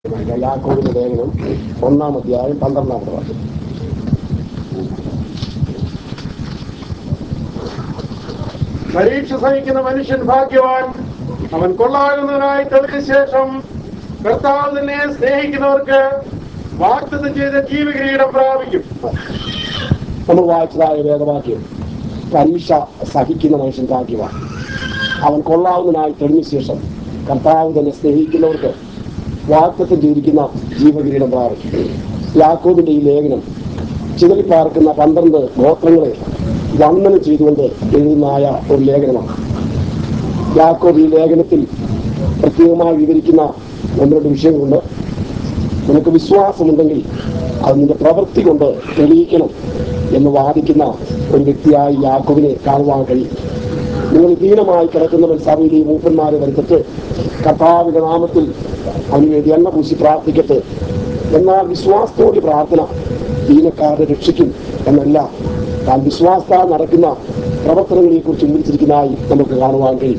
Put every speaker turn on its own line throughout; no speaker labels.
യാക്കോബിന്റെ ലേഖനം ഒന്നാം അധ്യായം പന്ത്രണ്ടാമത്തെ വാക്യം
പരീക്ഷ സഹിക്കുന്ന മനുഷ്യൻ ഭാഗ്യവാൻ അവൻ കൊള്ളാകുന്നതിനായി തെളിഞ്ഞ ശേഷം കർത്താവ് തന്നെ സ്നേഹിക്കുന്നവർക്ക് വാഗ്ദത്തം ചെയ്ത ജീവകിരീടം പ്രാപിക്കും
നമ്മൾ വായിച്ചതായ വേദവാക്യം പരീക്ഷ സഹിക്കുന്ന മനുഷ്യൻ ഭാഗ്യവാൻ അവൻ കൊള്ളാവുന്നതിനായി തെളിഞ്ഞ ശേഷം കർത്താവ് തന്നെ സ്നേഹിക്കുന്നവർക്ക് വാക്തത്വം ചെയ്തിരിക്കുന്ന ജീവകിരീടം പ്രാപിക്കും യാക്കോബിന്റെ ഈ ലേഖനം ചിതറിപ്പാർക്കുന്ന പന്ത്രണ്ട് ഗോത്രങ്ങളെ വന്ദനം ചെയ്തുകൊണ്ട് എഴുതുന്നതായ ഒരു ലേഖനമാണ് യാക്കോബ് ഈ ലേഖനത്തിൽ പ്രത്യേകമായി വിവരിക്കുന്ന ഒന്ന് രണ്ട് വിഷയങ്ങളുണ്ട് നിനക്ക് വിശ്വാസമുണ്ടെങ്കിൽ അത് നിന്റെ പ്രവൃത്തി കൊണ്ട് തെളിയിക്കണം എന്ന് വാദിക്കുന്ന ഒരു വ്യക്തിയായി യാക്കോബിനെ കാണുവാൻ കഴിയും നിങ്ങൾ ദീനമായി കിടക്കുന്നവൻ സഭയിലെ മൂപ്പന്മാരെ വരുത്തിട്ട് കർത്താവിന്റെ നാമത്തിൽ അവന് വേണ്ടി എണ്ണ പൂശി പ്രാർത്ഥിക്കട്ടെ എന്നാൽ വിശ്വാസത്തോടെ പ്രാർത്ഥന ദീനക്കാരെ രക്ഷിക്കും എന്നല്ല താൻ വിശ്വാസത്താൽ നടക്കുന്ന പ്രവർത്തനങ്ങളെ കുറിച്ച് വിവരിച്ചിരിക്കുന്നതായി നമുക്ക് കാണുവാൻ കഴിയും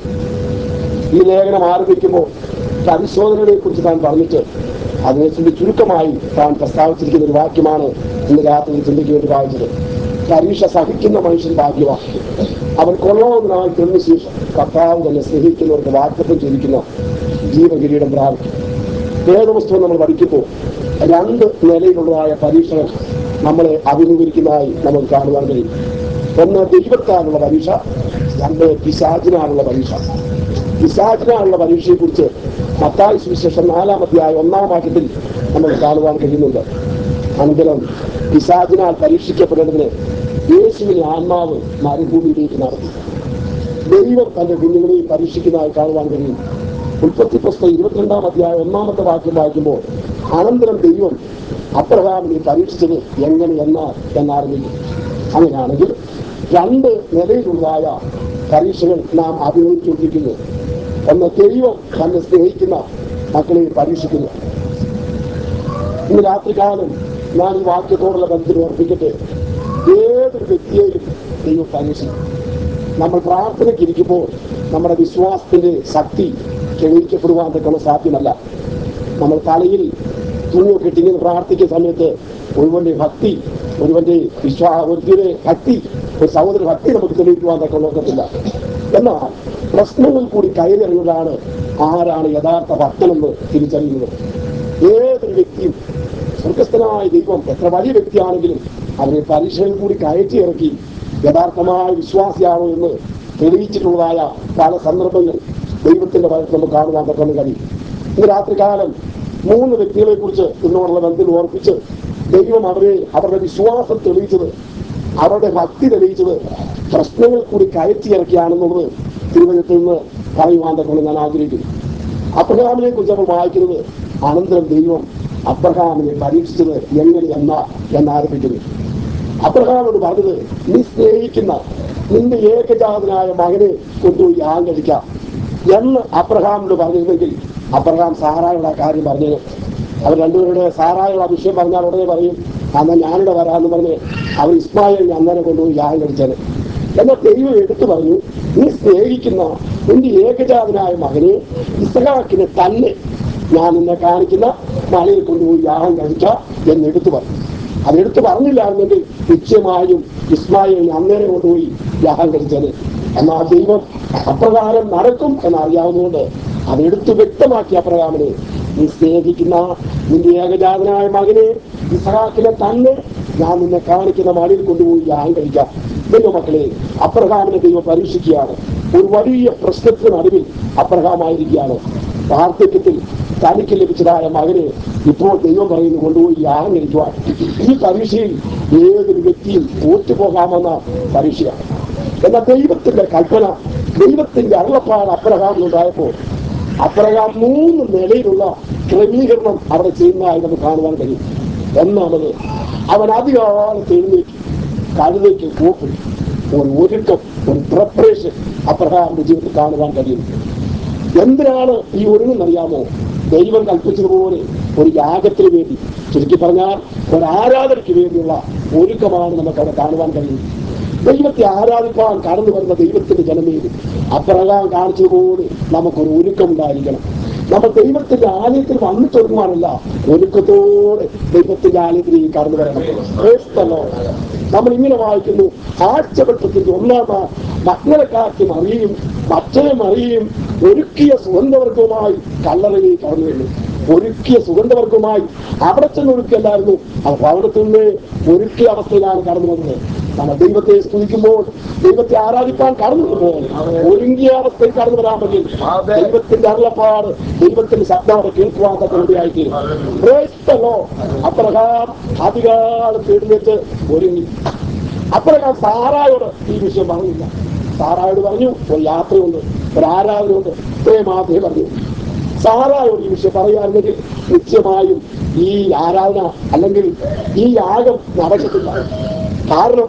ഈ ലേഖനം ആരംഭിക്കുമ്പോൾ പരിശോധനകളെ കുറിച്ച് താൻ പറഞ്ഞിട്ട് അതിനെ ചുരുക്കമായി താൻ പ്രസ്താവിച്ചിരിക്കുന്ന ഒരു വാക്യമാണ് ഇന്ന് രാത്രി ചിന്തയ്ക്ക് വേണ്ടി വായിച്ചത് പരീക്ഷ സഹിക്കുന്ന മനുഷ്യൻ ഭാഗ്യമാണ് അവൻ കൊള്ളാവുന്നതിനായി തെളിഞ്ഞ ശേഷം കർത്താവ് തന്നെ സ്നേഹിക്കുന്നവർക്ക് വാക്തത്വം ചെയ്തിരിക്കുന്ന ജീവകിരീടം പ്രാപിക്കും വേദപുസ്തകം നമ്മൾ പഠിക്കുമ്പോൾ രണ്ട് നിലയിലുള്ളതായ പരീക്ഷകൾ നമ്മളെ അഭിമുഖീകരിക്കുന്നതായി നമുക്ക് കാണുവാൻ കഴിയും ഒന്ന് ദൈവത്താലുള്ള പരീക്ഷ രണ്ട് പിശാചിനാലുള്ള പരീക്ഷ പിശാചിനാലുള്ള പരീക്ഷയെ കുറിച്ച് മത്തായ സുവിശേഷം നാലാമത്തെയായ ഒന്നാം വാക്യത്തിൽ നമുക്ക് കാണുവാൻ കഴിയുന്നുണ്ട് അനന്തരം പിശാചിനാൽ പരീക്ഷിക്കപ്പെടേണ്ടതിന് യേശുവിനെ ആത്മാവ് മരുഭൂമിയിലേക്ക് നടത്തി ദൈവം തന്റെ കുഞ്ഞുങ്ങളെ പരീക്ഷിക്കുന്നതായി കാണുവാൻ കഴിയും ഉൽപ്പത്തി പുസ്തകം ഇരുപത്തിരണ്ടാം അധ്യായം ഒന്നാമത്തെ വാക്യം വായിക്കുമ്പോൾ അനന്തരം ദൈവം അബ്രഹാമിനെ പരീക്ഷിച്ചത് എങ്ങനെ എന്നാ എന്നാരംഭിക്കും അങ്ങനെയാണെങ്കിൽ രണ്ട് നിലയിലുള്ളതായ പരീക്ഷകൾ നാം അഭിമുഖിച്ചുകൊണ്ടിരിക്കുന്നു ഒന്ന് ദൈവം തന്നെ സ്നേഹിക്കുന്ന മക്കളെ പരീക്ഷിക്കുന്നു ഇന്ന് രാത്രികാലം ഞാൻ ഈ വാക്യത്തോടുള്ള ബന്ധത്തിൽ ഓർപ്പിക്കട്ടെ ഏതൊരു വ്യക്തിയെയും ദൈവം പരീക്ഷിക്കും നമ്മൾ പ്രാർത്ഥനയ്ക്ക് ഇരിക്കുമ്പോൾ നമ്മുടെ വിശ്വാസത്തിന്റെ ശക്തി ക്ഷണിക്കപ്പെടുവാൻ തക്കണം സാധ്യമല്ല നമ്മൾ തലയിൽ തുണിയൊക്കെ ഇട്ടിങ്ങനെ പ്രാർത്ഥിക്കുന്ന സമയത്ത് ഒരുവന്റെ ഭക്തി ഒരുവന്റെ വിശ്വാ ഒരുത്തിയുടെ ഭക്തി ഒരു സഹോദര ഭക്തി നമുക്ക് തെളിയിക്കുവാൻ തക്ക നോക്കത്തില്ല എന്നാൽ പ്രശ്നങ്ങൾ കൂടി കയറിറങ്ങുന്നതാണ് ആരാണ് യഥാർത്ഥ ഭക്തനെന്ന് തിരിച്ചറിയുന്നത് ഏതൊരു വ്യക്തിയും സ്വർഗസ്ഥനായ ദൈവം എത്ര വലിയ വ്യക്തിയാണെങ്കിലും അവരെ പരീക്ഷയിൽ കൂടി കയറ്റി ഇറക്കി യഥാർത്ഥമായ വിശ്വാസിയാണോ എന്ന് തെളിയിച്ചിട്ടുള്ളതായ പല സന്ദർഭങ്ങൾ ദൈവത്തിന്റെ ഭാഗത്ത് നമുക്ക് കാണുവാൻ പറ്റുന്ന കഴിയും ഇന്ന് രാത്രികാലം മൂന്ന് വ്യക്തികളെ കുറിച്ച് ഇതിനോടുള്ള ബന്ധത്തിൽ ഓർപ്പിച്ച് ദൈവം അവരെ അവരുടെ വിശ്വാസം തെളിയിച്ചത് അവരുടെ ഭക്തി തെളിയിച്ചത് പ്രശ്നങ്ങൾ കൂടി കയറ്റി ഇറക്കിയാണെന്നുള്ളത് തിരുവനന്തപുരത്ത് നിന്ന് പറയുവാൻ തക്കൊണ്ട് ഞാൻ ആഗ്രഹിക്കുന്നു അബ്രഹാമിനെ കുറിച്ച് നമ്മൾ വായിക്കുന്നത് അനന്തരം ദൈവം അബ്രഹാമിനെ പരീക്ഷിച്ചത് എങ്ങനെ എന്ന എന്നാരംഭിക്കുന്നു അബ്രഹാമോട് പറഞ്ഞത് നീ സ്നേഹിക്കുന്ന നിന്റെ ഏകജാതനായ മകനെ കൊണ്ടുപോയി യാഗം കഴിക്കാം എന്ന് അബ്രഹാമിനോട് പറഞ്ഞിരുന്നെങ്കിൽ അബ്രഹാം സാറായുടെ ആ കാര്യം പറഞ്ഞത് അവർ രണ്ടുപേരുടെ സാറായുടെ ആ വിഷയം പറഞ്ഞാൽ ഉടനെ പറയും എന്നാൽ ഞാനിവിടെ വരാമെന്ന് പറഞ്ഞ് അവർ ഇസ്മായിലിനെ അന്നേരം കൊണ്ടുപോയി യാഗം കഴിച്ചത് എന്നാൽ ദൈവം എടുത്തു പറഞ്ഞു നീ സ്നേഹിക്കുന്ന നിന്റെ ഏകജാതനായ മകനെ ഇസഹാക്കിനെ തന്നെ ഞാൻ നിന്നെ കാണിക്കുന്ന മലയിൽ കൊണ്ടുപോയി യാഗം കഴിക്ക എന്ന് എടുത്തു പറഞ്ഞു അതെടുത്ത് പറഞ്ഞില്ല എന്നെങ്കിൽ നിശ്ചയമായും ഇസ്മായിലിനെ അന്നേരം കൊണ്ടുപോയി യാഗം കഴിച്ചത് എന്നാൽ ദൈവം അപ്രകാരം നടക്കും എന്നറിയാവുന്നതുകൊണ്ട് അതെടുത്ത് വ്യക്തമാക്കിയ അപ്രകാരനെ നീ സ്നേഹിക്കുന്ന നിന്റെ ഏകജാതനായ മകനെ ഇസഹാക്കിനെ തന്നെ ഞാൻ നിന്നെ കാണിക്കുന്ന മലയിൽ കൊണ്ടുപോയി യാഗം കഴിക്കാം ദൈവ മക്കളെ അബ്രഹാമിനെ ദൈവം പരീക്ഷിക്കുകയാണ് ഒരു വലിയ പ്രശ്നത്തിന് നടുവിൽ അബ്രഹാമായിരിക്കുകയാണ് വാർദ്ധക്യത്തിൽ തനിക്ക് ലഭിച്ചതായ മകനെ ഇപ്പോൾ ദൈവം പറയുന്നു കൊണ്ടുപോയി യാഗം കഴിക്കുവാൻ ഈ പരീക്ഷയിൽ ഏതൊരു വ്യക്തിയും തോറ്റുപോകാമെന്ന പരീക്ഷയാണ് എന്നാൽ ദൈവത്തിന്റെ കൽപ്പന ദൈവത്തിന്റെ അരുളപ്പാട് അബ്രഹാമിനുണ്ടായപ്പോൾ അബ്രഹാം മൂന്ന് നിലയിലുള്ള ക്രമീകരണം അവിടെ ചെയ്യുന്നതായി നമുക്ക് കാണുവാൻ കഴിയും ഒന്നാമത് അവൻ അധികാലത്ത് എഴുന്നേറ്റ് കഴുതയ്ക്ക് കൂപ്പി ഒരു ഒരുക്കം ഒരു പ്രിപ്പറേഷൻ അബ്രഹാമിന്റെ ജീവിതത്തിൽ കാണുവാൻ കഴിയും എന്തിനാണ് ഈ ഒരുങ്ങെന്നറിയാമോ ദൈവം കൽപ്പിച്ചതുപോലെ ഒരു യാഗത്തിന് വേണ്ടി ചുരുക്കി പറഞ്ഞാൽ ഒരു ആരാധനയ്ക്ക് വേണ്ടിയുള്ള ഒരുക്കമാണ് നമുക്ക് അവിടെ കാണുവാൻ കഴിയുന്നത് ദൈവത്തെ ആരാധിക്കാൻ കടന്നു വരുന്ന ദൈവത്തിന്റെ ജനമേ അപ്രകാരം കാണിച്ചതുപോലെ നമുക്കൊരു ഒരുക്കം ഉണ്ടായിരിക്കണം നമ്മൾ ദൈവത്തിന്റെ ആലയത്തിൽ വന്നു തുടങ്ങുവാനല്ല ഒരുക്കത്തോടെ ദൈവത്തിന്റെ ആലയത്തിലേക്ക് കടന്നു വരണം Praise the Lord. നമ്മൾ ഇങ്ങനെ വായിക്കുന്നു ആഴ്ചവട്ടത്തിന്റെ ഒന്നാം നാൾ മക്കളെക്കാട്ടി മറിയും മറ്റേ മറിയും ഒരുക്കിയ സുഗന്ധവർഗവുമായി കല്ലറയിൽ കടന്നു വരുന്നു ഒരുക്കിയ സുഗന്ധവർഗവുമായി അവിടെ ചെന്ന് ഒരുക്കല്ലായിരുന്നു അവർ ഭവനത്തിൽ നിന്ന് ഒരുക്കിയ അവസ്ഥയിലാണ് കടന്നു വന്നത് നമ്മൾ ദൈവത്തെ സ്തുതിക്കുമ്പോൾ ദൈവത്തെ ആരാധിക്കാൻ കടന്നു വരുമ്പോൾ ഒരുങ്ങിയ അവസ്ഥയിൽ കടന്നു വരാൻ പറ്റി ദൈവത്തിന്റെ അരുളപ്പാട് ദൈവത്തിന്റെ ശബ്ദം അവിടെ കേൾക്കുവാൻ തക്കവടിയായിത്തീരും Praise the Lord. അപ്രകാരം അധികാലത്ത് എഴുന്നേറ്റ് ഒരുങ്ങി അപ്രകാരം സാറായോട് ഈ വിഷയം പറഞ്ഞില്ല സാറായോട് പറഞ്ഞു ഒരു യാത്രയുണ്ട് ഒരു ആരാധനയുണ്ട് ഇത്രയും മാത്രമേ പറഞ്ഞു സാറായോട് ഈ വിഷയം പറയുകയാണെങ്കിൽ നിശ്ചയമായും ഈ ആരാധന അല്ലെങ്കിൽ ഈ യാഗം നടക്കത്തില്ല കാരണം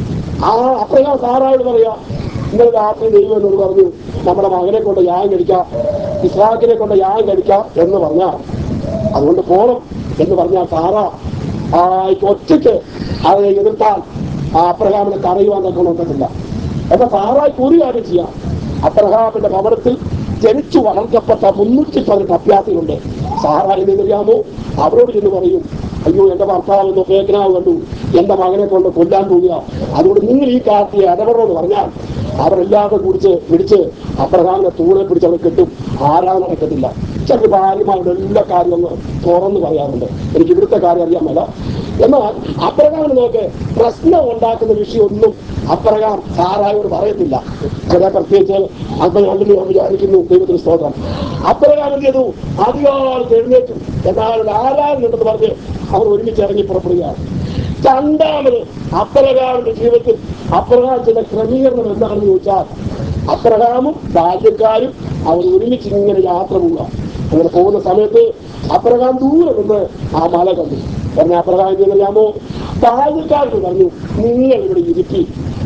ആ അപ്രകാരം സാറായോട് പറയാ ഇന്നലെ രാത്രി ദൈവം എന്നോട് പറഞ്ഞു നമ്മുടെ മകനെ കൊണ്ട് യാഗം കഴിക്കാം ഇസ്രാക്കിനെ കൊണ്ട് യാഗം കഴിക്കാം എന്ന് പറഞ്ഞാൽ അതുകൊണ്ട് പോണം എന്ന് പറഞ്ഞാൽ സാറ ആ ഒറ്റയ്ക്ക് അതിനെ എതിർത്താൽ ആ അബ്രഹാമിനെ തടയുവാൻ തക്ക നോക്കത്തില്ല എന്നാൽ സാറായ്ക്ക് ഒരു കാര്യം ചെയ്യാം അബ്രഹാമിന്റെ ഭവനത്തിൽ ജനിച്ചു വളർത്തപ്പെട്ട മുന്നൂറ്റി പതിനെട്ട് അഭ്യാസികളുണ്ട് സാറായി നിന്നറിയാമോ അവരോട് ചെന്ന് പറയും അയ്യോ എന്റെ ഭർത്താവ് എന്തോ ഫേക്കനാവ് കണ്ടു എന്റെ മകനെ കൊണ്ട് കൊല്ലാൻ പോവുക അതുകൊണ്ട് നിങ്ങൾ ഈ കാർത്തിയെ ഇടപെടണമെന്ന് പറഞ്ഞാൽ അവരെല്ലാവരും കുടിച്ച് പിടിച്ച് അബ്രഹാമിനെ തൂണെ പിടിച്ച് അവർ കെട്ടും ആരാധന നടക്കത്തില്ല ചില ഭാര്യമാരുടെ എല്ലാ കാര്യങ്ങളും തുറന്ന് പറയാറുണ്ട് എനിക്ക് ഇവിടുത്തെ കാര്യം അറിയാൻ മേല എന്നാൽ അബ്രഹാമിന് നോക്ക് പ്രശ്നം ഉണ്ടാക്കുന്ന വിഷയമൊന്നും അബ്രഹാം സാറായോട് പറയത്തില്ല ചില പ്രത്യേകിച്ച് അന്ന് കണ്ടിട്ട് ഞാൻ വിചാരിക്കുന്നു ദൈവത്തിന് സ്തോത്രം അബ്രഹാം എന്ത് ചെയ്തു അധികാലത്ത് എഴുന്നേറ്റു എന്നാൽ ഒരു ആരാധന ഉണ്ടെന്ന് പറഞ്ഞ് അവർ ഒരുമിച്ച് ഇറങ്ങി പുറപ്പെടുകയാണ് രണ്ടാമത് അബ്രഹാമിന്റെ ജീവിതത്തിൽ അബ്രഹാം ചില ക്രമീകരണം എന്താണെന്ന് ചോദിച്ചാൽ അബ്രഹാമും ബാല്യക്കാരും അവർ ഒരുമിച്ച് ഇങ്ങനെ യാത്ര പോവുക അങ്ങനെ പോകുന്ന സമയത്ത് അബ്രഹാം ദൂരെ നിന്ന് ആ മല കണ്ടു പറഞ്ഞ അബ്രഹാം എന്നറിയാമോ ബാല്യക്കാരോട് പറഞ്ഞു നിങ്ങൾ ഇവിടെ ഇരിക്കി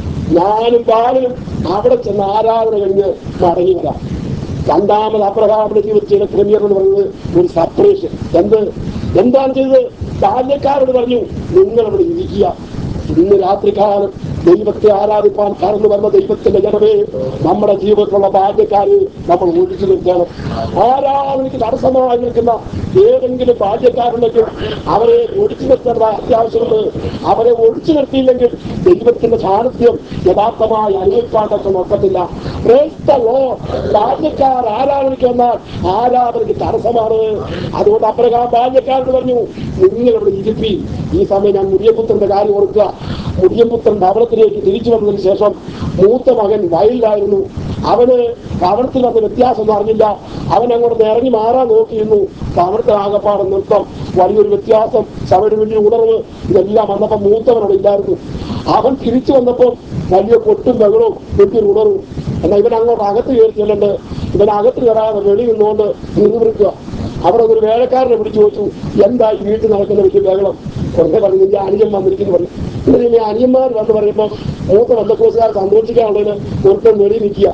ഞാനും ബാലനും അവിടെ ചെന്ന് ആരാധന കഴിഞ്ഞ് മടങ്ങി വരാം രണ്ടാമത് അബ്രഹാമിന്റെ ജീവിതത്തിൽ ചില ക്രമീകരണം എന്ന് പറയുന്നത് ഒരു സെപ്പറേഷൻ എന്ത് എന്താണ് ചെയ്തത് ബാല്യക്കാരോട് പറഞ്ഞു നിങ്ങൾ ഇവിടെ ഇരിക്കുക ഇന്ന് രാത്രികാലം ദൈവത്തെ ആരാധിപ്പാൻ കടന്നു വന്ന ദൈവത്തിന്റെ ജനമേ നമ്മുടെ ജീവിതത്തിലുള്ള ബാല്യക്കാരെ നമ്മൾ ഒഴിച്ചു നിർത്തണം ആരാധനയ്ക്ക് തടസ്സമായി നിൽക്കുന്ന ഏതെങ്കിലും ബാല്യക്കാരുണ്ടെങ്കിൽ അവരെ ഒഴിച്ചു നിർത്തേണ്ട അത്യാവശ്യമുണ്ട് അവരെ ഒഴിച്ചു നിർത്തിയില്ലെങ്കിൽ ദൈവത്തിന്റെ സാന്നിധ്യം യഥാർത്ഥമായി അനുഭവിക്കാൻ തക്ക നോക്കത്തില്ല Praise the Lord. ബാല്യക്കാർ ആരാധനയ്ക്ക് വന്നാൽ ആരാധനയ്ക്ക് തടസ്സമാണ് അതുകൊണ്ട് അപ്രകാരം ബാല്യക്കാരോട് പറഞ്ഞു നിങ്ങൾ ഇവിടെ ഇരിപ്പി ഈ സമയം ഞാൻ മുടിയപുത്രന്റെ കാര്യം ഓർക്കുക മുടിയപുത്രൻ ഭവനത്തിലേക്ക് തിരിച്ചു വന്നതിന് ശേഷം മൂത്ത മകൻ വയലിലായിരുന്നു അവന് ഭവനത്തിൽ വന്ന വ്യത്യാസമൊന്നും അറിഞ്ഞില്ല അവൻ അങ്ങോട്ട് ഇറങ്ങി മാറാൻ നോക്കിയിരുന്നു ഭവനത്തിൽ ആകപ്പാട് നൃത്തം വലിയൊരു വ്യത്യാസം സഭയുടെ വലിയ ഉണർവ് ഇതെല്ലാം വന്നപ്പോൾ മൂത്തവനോട് ഇല്ലായിരുന്നു അവൻ തിരിച്ചു വന്നപ്പോൾ വലിയ കൊട്ടും ബഹളവും വലിയൊരു ഉണർവും എന്നാൽ ഇവൻ അങ്ങോട്ട് അകത്ത് കയറി ചെല്ലുണ്ട് ഇവൻ അകത്ത് കയറാതെ വെളി നിന്നുകൊണ്ട് നിന്നുവിളിക്കുക അവിടെ ഒരു വേലക്കാരനെ പിടിച്ചു വെച്ചു എന്താ ഈ വീട്ടിൽ നടക്കുന്ന വലിയ ബഹളം കുറേ പറഞ്ഞു നിന്റെ അനിയൻ വന്നിരിക്കുന്നു പറഞ്ഞു എന്നിട്ട് ഇനി അനിയന്മാർ വന്ന് പറയുമ്പോൾ മൂത്ത ബന്ധക്കോസുകാർ സന്തോഷിക്കാനുള്ളതിന് ഒരുത്തൻ വെളി നിൽക്കുക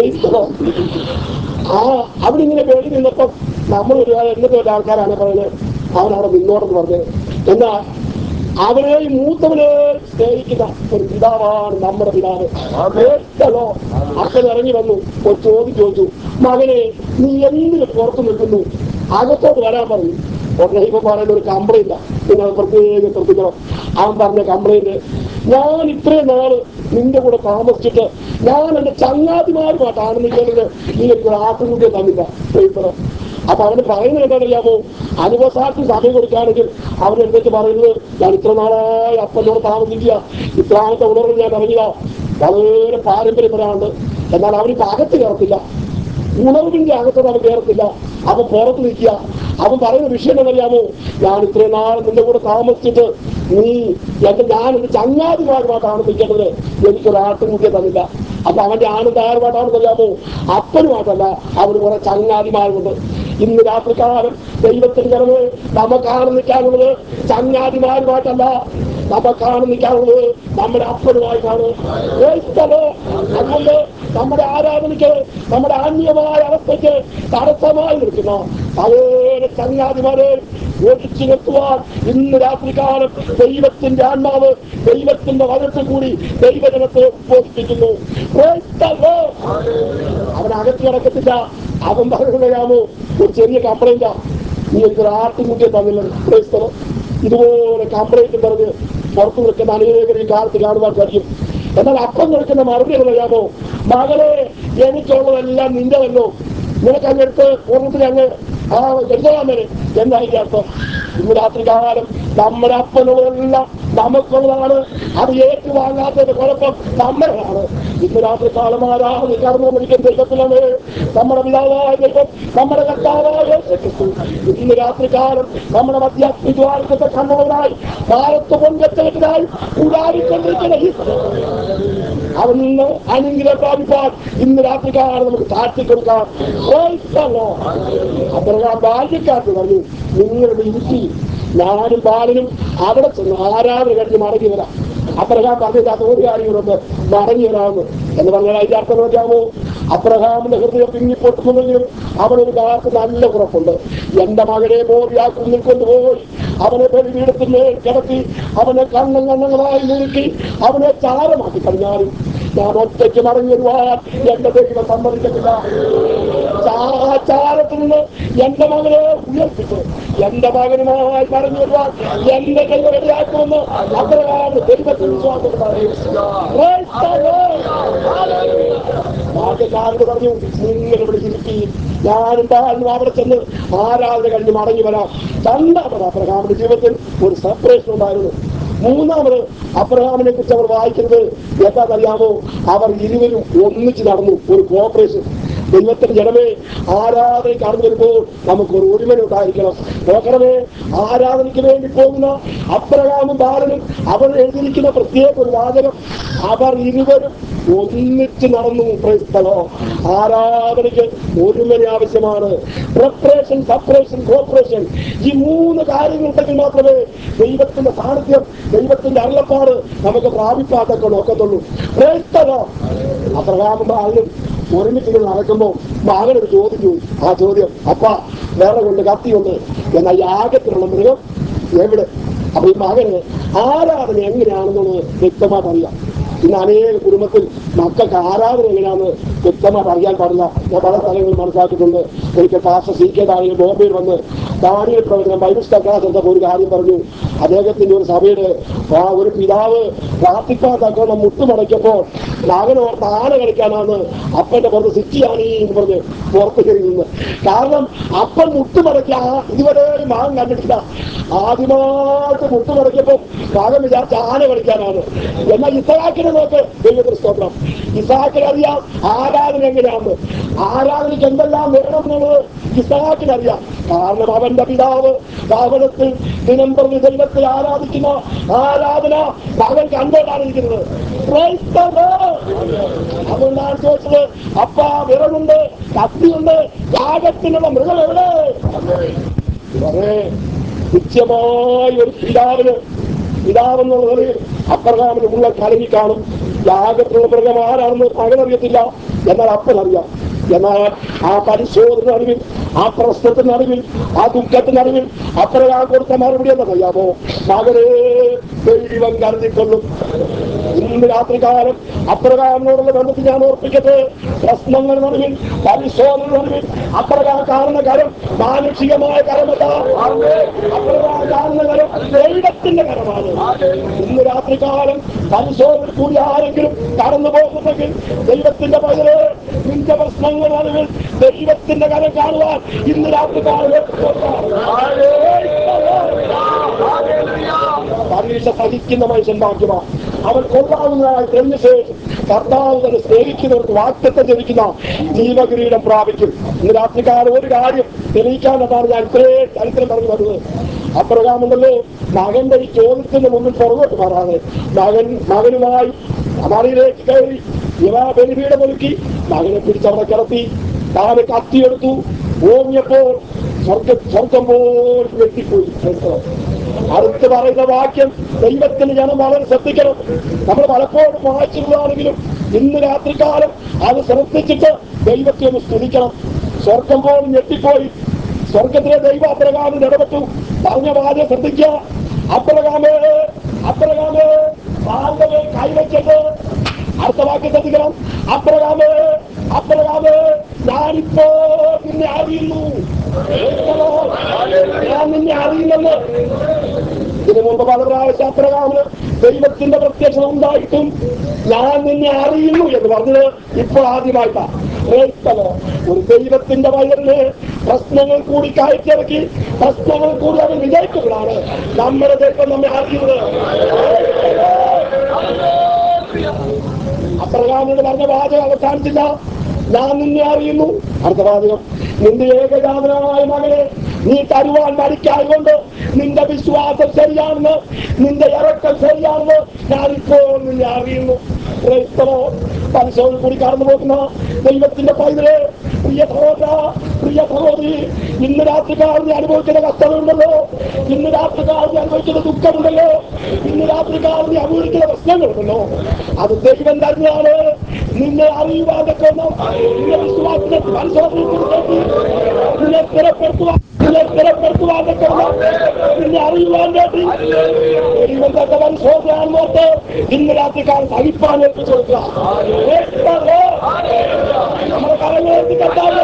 ആ അവിടെ ഇങ്ങനെ വെളി നിന്നപ്പം നമ്മൾ ഒരു എന്നിട്ട് ഒരു ആൾക്കാരാണ് പറയുന്നത് അവൻ അവിടെ നിന്നോടെന്ന് പറഞ്ഞത് എന്നാ അവരെ ഈ മൂത്തവനെ സ്നേഹിക്കുന്ന ഒരു പിതാവാണ് നമ്മുടെ പിതാവ് കേട്ടല്ലോ അച്ഛൻ ഇറങ്ങി വന്നു ഒരു ചോദ്യം ചോദിച്ചു മകനെ നീ എന്തിന് പുറത്തു നിൽക്കുന്നു അകത്തോട്ട് വരാൻ പറഞ്ഞു ഉടനെ ഇപ്പൊ പറയുന്ന ഒരു കംപ്ലൈന്റ് നിങ്ങൾ പ്രത്യേകം ശ്രദ്ധിക്കണം അവൻ പറഞ്ഞ കംപ്ലൈന്റ് ഞാൻ ഇത്രയും നാള് നിന്റെ കൂടെ താമസിച്ചിട്ട് ഞാൻ എന്റെ ചങ്ങാതിമാരുമായിട്ട് ആനന്ദിക്കുന്നത് നീ എനിക്ക് ഒരു ആത്മഹത്യ തന്നില്ല പ്രിയപ്പെട്ട അപ്പൊ അവന് പറയുന്നത് എന്താണെന്നറിയാമോ അനുവസാക്കി സമയം കൊടുക്കുകയാണെങ്കിൽ അവൻ എന്തൊക്കെ പറയുന്നത് ഞാൻ ഇത്ര നാളായി അപ്പനോട് താമസിക്കുക ഇത്രാമത്തെ ഉണർവ് ഞാൻ ഇറങ്ങിയ വളരെ പാരമ്പര്യപരമാണ് എന്നാൽ അവനിപ്പോ അകത്ത് കയറത്തില്ല ഉണർവിന്റെ അകത്തോട് അവൻ കയറത്തില്ല അവൻ പുറത്ത് നിൽക്കുക അവൻ പറയുന്ന വിഷയം എന്നറിയാമോ ഞാൻ ഇത്രയും നാൾ നിന്റെ കൂടെ താമസിച്ചിട്ട് നീ എന്റെ ഞാൻ എന്റെ ചങ്ങാതിമാരുമായിട്ടാണ് നിൽക്കേണ്ടത് എനിക്കൊരു ആട്ടുമുട്ടിയെ തന്നില്ല അപ്പൊ അവന്റെ ആനന്ദ ആരുമായിട്ടാണെന്ന് അറിയാമോ അപ്പനുമായിട്ടല്ല അവന് കുറെ ചങ്ങാതിമാരുണ്ട് ഇന്ന് രാത്രിക്കാലം ദൈവത്തിന് ജനമേ നമുക്കാണ് നിൽക്കാനുള്ളത് ചങ്ങാതിമാരുമായിട്ടല്ല നമുക്കാണ് നിൽക്കാനുള്ളത് നമ്മുടെ അപ്പനുമായിട്ടാണ് ക്രൈസ്തവോ അതുകൊണ്ട് നമ്മുടെ ആരാധനയ്ക്ക് നമ്മുടെ ആത്മീയമായ അവസ്ഥയ്ക്ക് തടസ്സമായി നിൽക്കുന്ന പല ചങ്ങാതിമാരെ ഒഴിച്ചു നിർത്തുവാൻ ഇന്ന് രാത്രികാലം ദൈവത്തിന്റെ ആത്മാവ് ദൈവത്തിന്റെ വചനത്തിൽ കൂടി ദൈവജനത്തെ ഉദ്ബോധിപ്പിക്കുന്നു Praise the Lord. അവൻ അകത്ത് കിടക്കത്തില്ല അവൻ പറയുകയാമോ ഒരു ചെറിയ കംപ്ലൈന്റാ നീ എനിക്കൊരു ആട്ടിൻകുട്ടിയെ തന്നില്ല ക്രൈസ്തവം ഇതുപോലെ കംപ്ലൈന്റ് പറഞ്ഞ് പുറത്തു നിൽക്കുന്ന അനേകരെ ഈ കാലത്ത് കാണുവാൻ കഴിയും എന്നാൽ അപ്പം നിൽക്കുന്ന മറുപടി പറയാമോ മകളെ എനിക്കുള്ളതെല്ലാം നിന്റെതല്ലോ നിനക്ക് അങ്ങെടുത്ത് പൂർണ്ണത്തിൽ അങ്ങ് ആ എടുത്തോളാൻ വരെ എന്തായിരിക്കും അർത്ഥം ഇന്ന് രാത്രി കാലം നമ്മുടെ അപ്പനുള്ളതെല്ലാം നമുക്കുള്ളതാണ് അത് ഏറ്റുവാങ്ങാത്തത് കുഴപ്പം നമ്മുടെയാണ് ഇന്ന് രാത്രി കാലം ആരാധന കടന്നു വന്നിരിക്കുന്ന ദൈവത്തിലാണ് നമ്മുടെ പിതാവായ ദൈവം നമ്മുടെ കർത്താവായ യേശു ക്രിസ്തു. ഇന്ന് രാത്രി കാലം നമ്മുടെ മധ്യാത്മിദ്വാരത്തെ കണ്ണുകളായി കാലത്ത് പൊങ്കെട്ടവനായി ഉടാരിക്കൊണ്ടിരിക്കുന്ന ഈ അവൻ നിന്ന് അനുഗ്രഹം പ്രാപിപ്പാൻ ഇന്ന് രാത്രി കാലം നമുക്ക് താഴ്ത്തി കൊടുക്കാം Praise the Lord. അബ്രഹാം ബാല്യക്കാർക്ക് പറഞ്ഞു നിങ്ങളുടെ ഇരുത്തി ഞാനും ബാലനും അവിടെ ചെന്ന് ആരാധന കഴിഞ്ഞ് മടങ്ങി വരാം അബ്രഹാം പറഞ്ഞില്ലാത്ത ഒരു കാര്യങ്ങളുണ്ട് മടങ്ങി വരാമെന്ന് എന്ന് പറഞ്ഞാൽ അതിന്റെ അർത്ഥം നോക്കാമോ അബ്രഹാമിന്റെ ഹൃദയം പിങ്ങിപ്പൊട്ടുന്നെങ്കിലും അവനൊരു കാലത്ത് നല്ല ഉറപ്പുണ്ട് എന്റെ മകനെ മോദി ആ കുന്നിൽ കൊണ്ടുപോയി അവനെ ബലിപീഠത്തിന്മേൽ കിടത്തി അവനെ കണ്ണം കണ്ണങ്ങളായി നുറുക്കി അവനെ ചാരമാക്കി കഴിഞ്ഞാലും ഞാൻ ഒറ്റയ്ക്ക് മടങ്ങി വരുവാൻ എന്റെ ദൈവം സമ്മതിക്കത്തില്ല ചാ- ചാരത്തിൽ നിന്ന് എന്റെ മകനെ ഉയർപ്പിച്ച് എന്റെ മകനുമായി മടങ്ങി വരുവാൻ എന്റെ ദൈവം റെഡിയാക്കുമെന്ന് അബ്രഹാം ദൈവത്തിൽ വിശ്വാസമുണ്ടായി Praise the Lord. ഭാഗ്യക്കാരോട് പറഞ്ഞു നിങ്ങൾ ഇവിടെ ഇരിക്കി ഞാനും താഴ്ന്നു അവിടെ ചെന്ന് ആരാധന കഴിഞ്ഞ് മടങ്ങി വരാം രണ്ടാമത് അബ്രഹാമിന്റെ ജീവിതത്തിൽ ഒരു സെപ്പറേഷൻ ഉണ്ടായിരുന്നു മൂന്നാമത് അബ്രഹാമിനെ കുറിച്ച് അവർ വായിക്കുന്നത് എന്താണെന്നറിയാമോ അവർ ഇരുവരും ഒന്നിച്ച് നടന്നു ഒരു കോപ്പറേഷൻ ദൈവത്തിന്റെ ജനമേ ആരാധന കടന്നു വരുമ്പോൾ നമുക്ക് ഒരു ഒരുമന ഉണ്ടായിരിക്കണം നോക്കണമേ ആരാധനയ്ക്ക് വേണ്ടി പോകുന്ന അബ്രഹാമും ബാലനും അവർ എഴുതിയിരിക്കുന്ന പ്രത്യേക ഒരു വാചകം അവർ ഇരുവരും ഒന്നിച്ച് നടന്നു ക്രൈസ്തവോ ആരാധനയ്ക്ക് ഒരുമന ആവശ്യമാണ് പ്രിപ്പറേഷൻ സപ്പറേഷൻ കോപ്പറേഷൻ ഈ മൂന്ന് കാര്യങ്ങളുണ്ടെങ്കിൽ മാത്രമേ ദൈവത്തിന്റെ സാന്നിധ്യം ദൈവത്തിന്റെ അരുളപ്പാട് നമുക്ക് പ്രാപിപ്പാത്തൊക്കെ നോക്കത്തുള്ളൂ ക്രൈസ്തവോ അബ്രഹാമും ബാലനും ഒരുമിച്ച് ഇങ്ങനെ നടക്കുമ്പോൾ മകനൊരു ചോദ്യം ചോദിച്ചു ആ ചോദ്യം അപ്പ വേറെ കൊണ്ട് കത്തിയുണ്ട് എന്നാൽ യാഗത്തിലുള്ള മൃഗം എവിടെ അപ്പൊ ഈ മകന് ആരാധന എങ്ങനെയാണെന്നുള്ളത് വ്യക്തമായിട്ട് അറിയാം ഇന്ന് അനേക കുടുംബത്തിൽ മക്കൾക്ക് ആരാധന എങ്ങനെയാണെന്ന് വ്യക്തമായിട്ട് അറിയാൻ പാടില്ല ഞാൻ പല സ്ഥലങ്ങളിൽ മനസ്സിലാക്കിയിട്ടുണ്ട് ഒരിക്കൽ പാസ്റ്റർ സി കെ ദാനിയൽ ബോംബെയിൽ വന്ന് ദാനിയൽ പ്രവചനം ബൈബിൾ ക്ലാസ് എന്തപ്പോൾ ഒരു കാര്യം പറഞ്ഞു അദ്ദേഹത്തിന്റെ ഒരു സഭയുടെ ആ ഒരു പിതാവ് പ്രാർത്ഥിക്കാൻ തക്കോണം മുട്ടുമടക്കിയപ്പോൾ മകനോർത്ത് ആന കളിക്കാനാണ് അപ്പന്റെ പുറത്ത് സിറ്റിയാണ് എന്ന് പറഞ്ഞ് പുറത്ത് കയറി നിന്ന് കാരണം അപ്പൻ മുട്ടുമടക്കി ആ ഇതുവരെ മകൻ കണ്ടിട്ടില്ല ആദ്യമായിട്ട് മുട്ടുമടക്കിയപ്പോൾ മകൻ വിചാരിച്ച ആന കളിക്കാനാണ് എന്നാൽ ഇസഹാക്കിനെ നോക്ക് ദൈവത്തിന് സ്തോത്രം ഇസഹാക്കിന് അറിയാം ആരാധന എങ്ങനെയാണ് ആരാധനയ്ക്ക് എന്തെല്ലാം വേണം എന്നുള്ളത് ഇസഹാക്കിന് അറിയാം കാരണം അവന്റെ പിതാവ് ഭവനത്തിൽ ദിനം പ്രതി ദൈവത്തെ ആരാധിക്കുന്ന ആരാധന മകൻ കണ്ടോണ്ടാണ് ഇരിക്കുന്നത് Praise the Lord. അതുകൊണ്ടാണ് ചോദിച്ചത് അപ്പ വിറകുണ്ട് കത്തിയുണ്ട് യാഗത്തിനുള്ള മൃഗം എവിടെ ഇവരെ നിത്യമായ ഒരു പിതാവിന് പിതാവെന്നുള്ള നിലയിൽ അപ്രകാമിന് ഉള്ള കലങ്ങി കാണും യാഗത്തിലുള്ള മൃഗം ആരാണെന്ന് മകനറിയത്തില്ല എന്നാൽ അപ്പനറിയാം എന്നാൽ ആ പരിശോധന അറിവിൽ ആ പ്രശ്നത്തിന് അറിവിൽ ആ ദുഃഖത്തിന് അറിവിൽ അപ്രകാം കൊടുത്ത മറുപടി എന്നറിയാമോ മകനെ ദൈവം കരുതിക്കൊള്ളും ഇന്ന് രാത്രികാലം അപ്രകാരനോടുള്ള ബന്ധത്തിൽ ഞാൻ ഓർപ്പിക്കട്ടെ പ്രശ്നങ്ങൾ നടുവിൽ പരിശോധന നടുവിൽ അപ്രകാരം കാണുന്ന കരം മാനുഷികമായ കരമല്ല അപ്രകാരം കാണുന്ന കരം ദൈവത്തിന്റെ കരമാണ് ഇന്ന് രാത്രികാലം പരിശോധന കൂടി ആരെങ്കിലും കടന്നു പോകുന്നെങ്കിൽ ദൈവത്തിന്റെ പകല് നിന്റെ പ്രശ്നങ്ങൾ നടുവിൽ ദൈവത്തിന്റെ കരം കാണുവാൻ ഇന്ന് രാത്രികാലം പരീക്ഷ സഹിക്കുന്ന മനുഷ്യൻ ഭാഗ്യമാണ് അവൻ കൊള്ളാവുന്നതായി തെളിഞ്ഞ ശേഷം കർത്താവ് തന്നെ സ്നേഹിക്കുന്നവർക്ക് വാക്തത്വം ജനിക്കുന്ന ജീവകിരീടം പ്രാപിക്കും ഇന്ന് രാത്രികാലം ഒരു കാര്യം തെളിയിക്കാനാണ് ഞാൻ ഇത്രയും ചരിത്രം പറഞ്ഞു വരുന്നത് അപ്രകാമുണ്ടല്ലോ മകന്റെ ഈ ചോദ്യത്തിന്റെ മുന്നിൽ പുറകോട്ട് മാറാതെ മകൻ മകനുമായി മറിയിലേക്ക് കയറി ഇവ ബലിപീഠം ഒരുക്കി മകനെ പിടിച്ചവിടെ കിടത്തി താന് കത്തിയെടുത്തു ഓങ്ങിയപ്പോൾ സ്വർഗ സ്വർഗം പോലും വെട്ടിപ്പോയി ക്രൈസ്തവർ. അടുത്ത് പറയുന്ന വാക്യം ദൈവത്തിന് ജനം വളരെ ശ്രദ്ധിക്കണം നമ്മൾ പലപ്പോഴും വായിച്ചിരുന്നാണെങ്കിലും ഇന്ന് രാത്രികാലം അത് ശ്രദ്ധിച്ചിട്ട് ദൈവത്തെ ഒന്ന് സ്തുതിക്കണം സ്വർഗം പോലും ഞെട്ടിപ്പോയി സ്വർഗത്തിലെ ദൈവ അപ്രകാരം ഇടപെട്ടു പറഞ്ഞ വാചകം ശ്രദ്ധിക്കുക അപ്രകാമേ അപ്രകാമേ കൈവച്ചത് അടുത്ത വാക്യം ശ്രദ്ധിക്കണം അപ്രകാമേ അപ്രകാമേ ഞാനിപ്പോ നിന്നെ അറിയുന്നു ഞാൻ നിന്നെ അറിയുന്നത് ഇതിനു മുമ്പ് പല പ്രാവശ്യം അപ്രകാരം ദൈവത്തിന്റെ പ്രത്യക്ഷത ഉണ്ടായിട്ടും ഞാൻ നിന്നെ അറിയുന്നു എന്ന് പറഞ്ഞത് ഇപ്പോൾ ആദ്യമായിട്ടാ ക്രൈസ്തവോ ഒരു ദൈവത്തിന്റെ വയറിന് പ്രശ്നങ്ങൾ കൂടി കയറ്റിറക്കി പ്രശ്നങ്ങൾ കൂടി അവൻ വിജയിക്കുമ്പോഴാണ് നമ്മുടെ ദൈവം നമ്മെ അറിയുന്നത് അപ്രകാരം പറഞ്ഞ വാചകം അവസാനിച്ചില്ല ഞാൻ നിന്നെ അറിയുന്നു അടുത്ത വാചകം നിന്റെ ഏകജാതനായ മകനെ നീ തരുവാൻ മടിക്കായതുകൊണ്ട് നിന്റെ വിശ്വാസം ശരിയാണെന്ന് നിന്റെ ഇറക്കം ശരിയാണെന്ന് ഞാനിപ്പോൾ നിന്നെ അറിയുന്നു ക്രൈസ്തവോ പരിശോധന കൂടി കടന്നു പോകുന്ന ദൈവത്തിന്റെ പൈതലെ പ്രിയ സഹോദര പ്രിയ സഹോദരി ഇന്ന് രാത്രികാലം നീ അനുഭവിക്കുന്ന കഷ്ടതയുണ്ടല്ലോ ഇന്ന് രാത്രികാലം നീ അനുഭവിക്കുന്ന ദുഃഖമുണ്ടല്ലോ ഇന്ന് രാത്രികാലം നീ അനുഭവിക്കുന്ന പ്രശ്നങ്ങളുണ്ടല്ലോ അത് ദൈവം തന്നെയാണ് നിന്നെ അറിയുവാൻ കൊന്നും നിന്റെ വിശ്വാസത്തെ പരിശോധന നിന്നെ സ്ഥിരപ്പെടുത്തുവാൻ നിന്നെ സ്ഥിരപ്പെടുത്തുവാൻ കൊന്നും നിന്നെ അറിയുവാൻ വേണ്ടി ദൈവം തന്റെ പരിശോധനയാണ് നോട്ട് ഇന്ന് രാത്രികാലം സഹിപ്പാൻ ഏൽപ്പിച്ചു കൊടുക്കുക കേൾക്കാതെ നമ്മുടെ കരങ്ങളേക്ക് കെട്ടാതെ